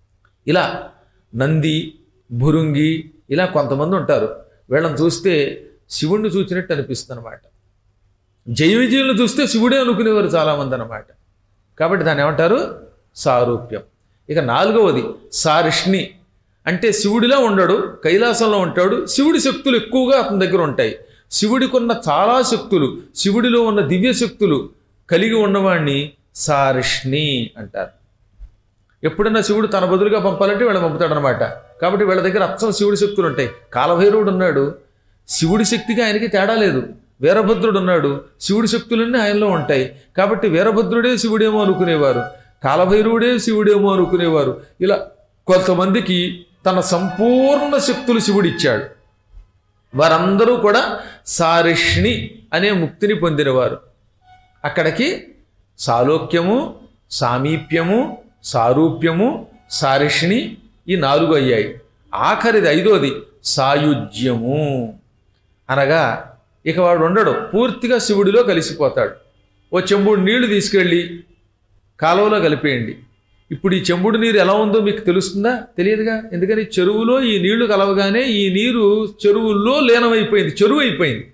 ఇలా నంది భురుంగి ఇలా కొంతమంది ఉంటారు వీళ్ళని చూస్తే శివుణ్ణి చూచినట్టు అనిపిస్తుంది అనమాట జయ విజయులను చూస్తే శివుడే అనుకునేవారు చాలామంది అనమాట కాబట్టి దాన్ని ఏమంటారు సారూప్యం ఇక నాలుగవది సారిష్ణి అంటే శివుడిలా ఉండడు కైలాసంలో ఉంటాడు శివుడి శక్తులు ఎక్కువగా అతని దగ్గర ఉంటాయి శివుడికి ఉన్న చాలా శక్తులు శివుడిలో ఉన్న దివ్య శక్తులు కలిగి ఉన్నవాణ్ణి సారిష్ణి అంటారు ఎప్పుడన్నా శివుడు తన బదులుగా పంపాలంటే వీళ్ళని పంపుతాడనమాట కాబట్టి వీళ్ళ దగ్గర అచ్చం శివుడి శక్తులు ఉంటాయి కాలభైరవుడు ఉన్నాడు శివుడి శక్తికి ఆయనకి తేడా లేదు వీరభద్రుడు ఉన్నాడు శివుడి శక్తులన్నీ ఆయనలో ఉంటాయి కాబట్టి వీరభద్రుడే శివుడేమో అనుకునేవారు కాలభైరవుడే శివుడేమో అనుకునేవారు ఇలా కొంతమందికి తన సంపూర్ణ శక్తులు శివుడిచ్చాడు వారందరూ కూడా సారిష్ణి అనే ముక్తిని పొందినవారు అక్కడికి సాలోక్యము సామీప్యము సారూప్యము సారిష్ణి ఈ నాలుగు అయ్యాయి ఆఖరిది ఐదోది సాయుజ్యము అనగా ఇక వాడు ఉండడు పూర్తిగా శివుడిలో కలిసిపోతాడు ఓ చెంబుడు నీళ్లు తీసుకెళ్ళి కాలువలో కలిపేయండి ఇప్పుడు ఈ చెంబుడు నీరు ఎలా ఉందో మీకు తెలుస్తుందా తెలియదుగా ఎందుకని చెరువులో ఈ నీళ్లు కలవగానే ఈ నీరు చెరువుల్లో లీనమైపోయింది చెరువు అయిపోయింది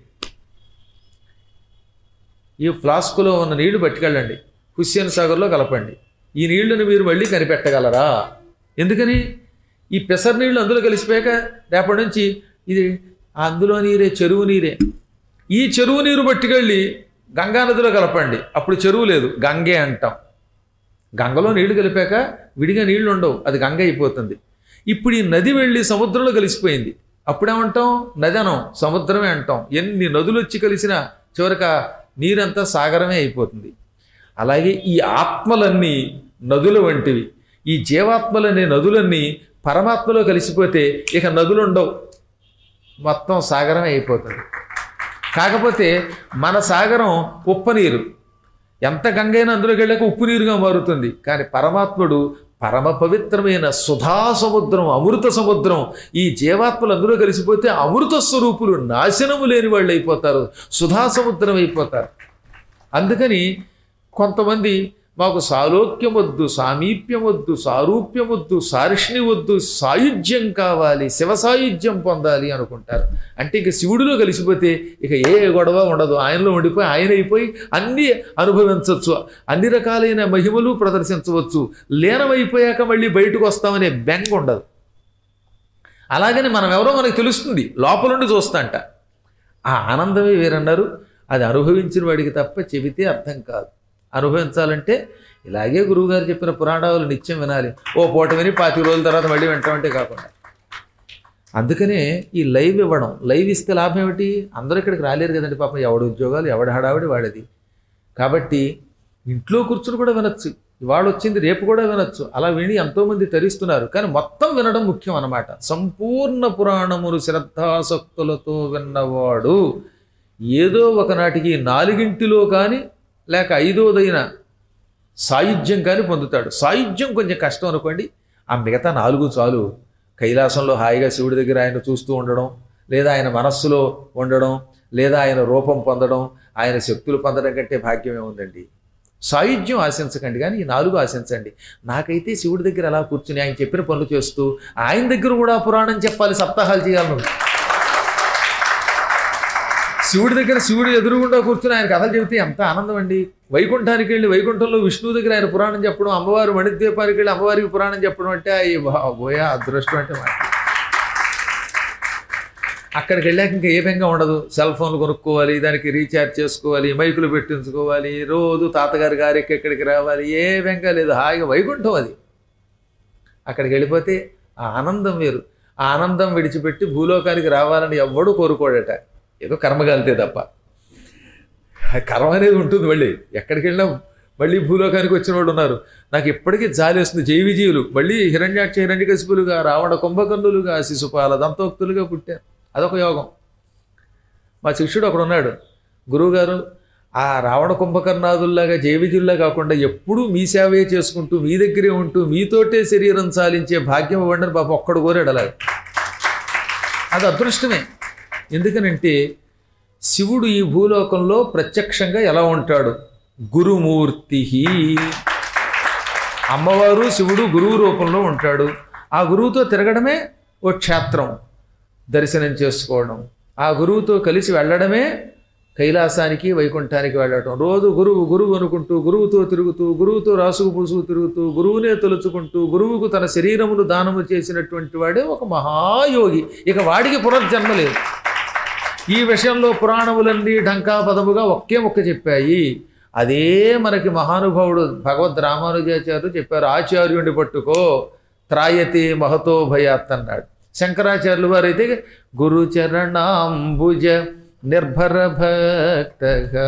ఈ ఫ్లాస్కులో ఉన్న నీళ్లు పట్టుకెళ్ళండి హుస్సేన్ సాగర్లో కలపండి ఈ నీళ్లను మీరు మళ్ళీ కనిపెట్టగలరా ఎందుకని ఈ పెసర నీళ్లు అందులో కలిసిపోయాక రేపటి నుంచి ఇది అందులో నీరే చెరువు నీరే ఈ చెరువు నీరు పట్టుకెళ్ళి గంగా నదిలో కలపండి అప్పుడు చెరువు లేదు గంగే అంటాం గంగలో నీళ్లు కలిపాక విడిగా నీళ్లు ఉండవు అది గంగ అయిపోతుంది ఇప్పుడు ఈ నది వెళ్ళి సముద్రంలో కలిసిపోయింది అప్పుడేమంటాం నది అనం సముద్రమే అంటాం ఎన్ని నదులు వచ్చి కలిసినా చివరికి ఆ నీరంతా సాగరమే అయిపోతుంది అలాగే ఈ ఆత్మలన్నీ నదుల వంటివి ఈ జీవాత్మలనే నదులన్నీ పరమాత్మలో కలిసిపోతే ఇక నదులు ఉండవు మొత్తం సాగరమే అయిపోతుంది కాకపోతే మన సాగరం ఉప్ప నీరు ఎంత గంగైనా అందులోకి వెళ్ళాక ఉప్పు నీరుగా మారుతుంది కానీ పరమాత్ముడు పరమ పవిత్రమైన సుధా సముద్రం అమృత సముద్రం ఈ జీవాత్మలు అందులో కలిసిపోతే అమృత స్వరూపులు నాశనము లేని వాళ్ళు అయిపోతారు సుధా సముద్రం అయిపోతారు అందుకని కొంతమంది మాకు సాలోక్యం వద్దు సామీప్యం వద్దు సారూప్యం వద్దు సారిష్ణి వద్దు సాయుధ్యం కావాలి శివ సాయుధ్యం పొందాలి అనుకుంటారు అంటే ఇక శివుడిలో కలిసిపోతే ఇక ఏ గొడవ ఉండదు ఆయనలో ఉండిపోయి ఆయన అయిపోయి అన్నీ అనుభవించవచ్చు అన్ని రకాలైన మహిమలు ప్రదర్శించవచ్చు లీనమైపోయాక మళ్ళీ బయటకు వస్తామనే బెంగ ఉండదు అలాగని మనం ఎవరో మనకు తెలుస్తుంది లోపలుండి చూస్తాంట ఆ ఆనందమే వేరన్నారు అది అనుభవించిన వాడికి తప్ప చెబితే అర్థం కాదు అనుభవించాలంటే ఇలాగే గురువుగారు చెప్పిన పురాణాలు నిత్యం వినాలి ఓ పూట విని పాతి రోజుల తర్వాత మళ్ళీ వింటామంటే కాకుండా అందుకనే ఈ లైవ్ ఇవ్వడం లైవ్ ఇస్తే లాభం ఏమిటి అందరూ ఇక్కడికి రాలేరు కదండి పాపం ఎవడి ఉద్యోగాలు ఎవడి హడావిడి వాడది కాబట్టి ఇంట్లో కూర్చుని కూడా వినొచ్చు ఇవాళ వచ్చింది రేపు కూడా వినొచ్చు అలా విని ఎంతోమంది తరిస్తున్నారు కానీ మొత్తం వినడం ముఖ్యం అన్నమాట సంపూర్ణ పురాణములు శ్రద్ధాసక్తులతో విన్నవాడు ఏదో ఒకనాటికి నాలుగింటిలో కానీ లేక ఐదోదైన సాయుధ్యం కానీ పొందుతాడు సాయుధ్యం కొంచెం కష్టం అనుకోండి ఆ మిగతా నాలుగు చాలు కైలాసంలో హాయిగా శివుడి దగ్గర ఆయన చూస్తూ ఉండడం లేదా ఆయన మనస్సులో ఉండడం లేదా ఆయన రూపం పొందడం ఆయన శక్తులు పొందడం కంటే భాగ్యమే ఉందండి సాయుధ్యం ఆశించకండి కానీ ఈ నాలుగు ఆశించండి నాకైతే శివుడి దగ్గర అలా కూర్చుని ఆయన చెప్పిన పనులు చేస్తూ ఆయన దగ్గర కూడా పురాణం చెప్పాలి సప్తాహాలు చేయాలి నువ్వు శివుడి దగ్గర శివుడు ఎదురుగుండా కూర్చుని ఆయన కథలు చెబితే ఎంత ఆనందం అండి వైకుంఠానికి వెళ్ళి వైకుంఠంలో విష్ణువు దగ్గర ఆయన పురాణం చెప్పడం అమ్మవారు మణిద్వీపానికి వెళ్ళి అమ్మవారికి పురాణం చెప్పడం అంటే అయ్యి పోయా అదృష్టం అంటే మాట అక్కడికి వెళ్ళాక ఇంకా ఏ బెంగ ఉండదు సెల్ ఫోన్లు కొనుక్కోవాలి దానికి రీఛార్జ్ చేసుకోవాలి మైకులు పెట్టించుకోవాలి రోజు తాతగారి గారికి ఎక్కడికి రావాలి ఏ బెంగ లేదు హాయిగా వైకుంఠం అది అక్కడికి వెళ్ళిపోతే ఆ ఆనందం వేరు ఆ ఆనందం విడిచిపెట్టి భూలోకానికి రావాలని ఎవ్వడూ కోరుకోడట ఏదో కర్మగాలితే తప్ప ఆ కర్మ అనేది ఉంటుంది మళ్ళీ ఎక్కడికి వెళ్ళినా మళ్ళీ భూలోకానికి వచ్చిన వాళ్ళు ఉన్నారు నాకు ఇప్పటికీ జాలి వస్తుంది జైవిజీవులు మళ్ళీ హిరణ్యాక్ష హిరణ్యకశిపులుగా రావణ కుంభకర్ణులుగా శిశుపాల దంతోక్తులుగా పుట్టారు అదొక యోగం మా శిష్యుడు ఒకడు ఉన్నాడు గురువుగారు ఆ రావణ కుంభకర్ణాదుల్లాగా జైవిజుల్లా కాకుండా ఎప్పుడూ మీ సేవే చేసుకుంటూ మీ దగ్గరే ఉంటూ మీతోటే శరీరం చాలించే భాగ్యం ఇవ్వండి అని పాప ఒక్కడు కోరాడు అలాగే అది అదృష్టమే ఎందుకనంటే శివుడు ఈ భూలోకంలో ప్రత్యక్షంగా ఎలా ఉంటాడు గురుమూర్తి అమ్మవారు శివుడు గురువు రూపంలో ఉంటాడు ఆ గురువుతో తిరగడమే ఓ క్షేత్రం దర్శనం చేసుకోవడం ఆ గురువుతో కలిసి వెళ్ళడమే కైలాసానికి వైకుంఠానికి వెళ్ళటం రోజు గురువు గురువు అనుకుంటూ గురువుతో తిరుగుతూ గురువుతో రాసుకు పులుసుకు తిరుగుతూ గురువునే తలుచుకుంటూ గురువుకు తన శరీరమును దానము చేసినటువంటి వాడే ఒక మహాయోగి ఇక వాడికి పునర్జన్మ లేదు ఈ విషయంలో పురాణములన్నీ ఢంకా పదముగా ఒకే మొక్క చెప్పాయి అదే మనకి మహానుభావుడు భగవద్ రామానుజాచార్యులు చెప్పారు ఆచార్యుడిని పట్టుకో త్రాయతి మహతో భయాత్ అన్నాడు శంకరాచార్యులు వారైతే గురుచరణాంబుజ నిర్భర భక్త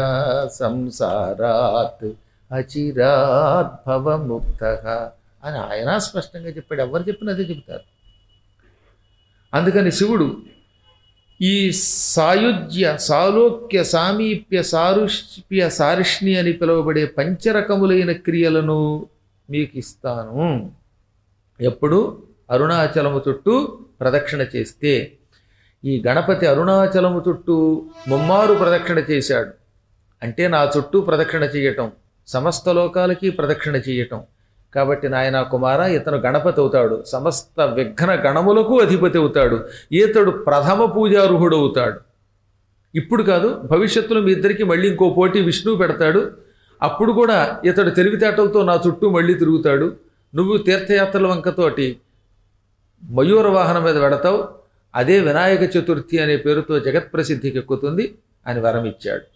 సంసారాత్ అచిరాత్ భవముక్త అని ఆయన స్పష్టంగా చెప్పాడు ఎవరు చెప్పినా అదే చెప్తారు అందుకని శివుడు ఈ సాయుజ్య సాలోక్య సామీప్య సారుష్ప్య సారిష్ణి అని పిలువబడే పంచరకములైన క్రియలను మీకు ఇస్తాను ఎప్పుడు అరుణాచలము చుట్టూ ప్రదక్షిణ చేస్తే ఈ గణపతి అరుణాచలము చుట్టూ ముమ్మారు ప్రదక్షిణ చేశాడు అంటే నా చుట్టూ ప్రదక్షిణ చేయటం సమస్త లోకాలకి ప్రదక్షిణ చేయటం కాబట్టి నాయన కుమార ఇతను గణపతి అవుతాడు సమస్త విఘ్న గణములకు అధిపతి అవుతాడు ఈతడు ప్రథమ పూజార్హుడు అవుతాడు ఇప్పుడు కాదు భవిష్యత్తులో మీ ఇద్దరికి మళ్ళీ ఇంకో పోటీ విష్ణువు పెడతాడు అప్పుడు కూడా ఇతడు తెలివితేటలతో నా చుట్టూ మళ్ళీ తిరుగుతాడు నువ్వు తీర్థయాత్రల వంకతోటి మయూర వాహనం మీద వెడతావు అదే వినాయక చతుర్థి అనే పేరుతో జగత్ప్రసిద్ధికి ఎక్కుతుంది అని వరం ఇచ్చాడు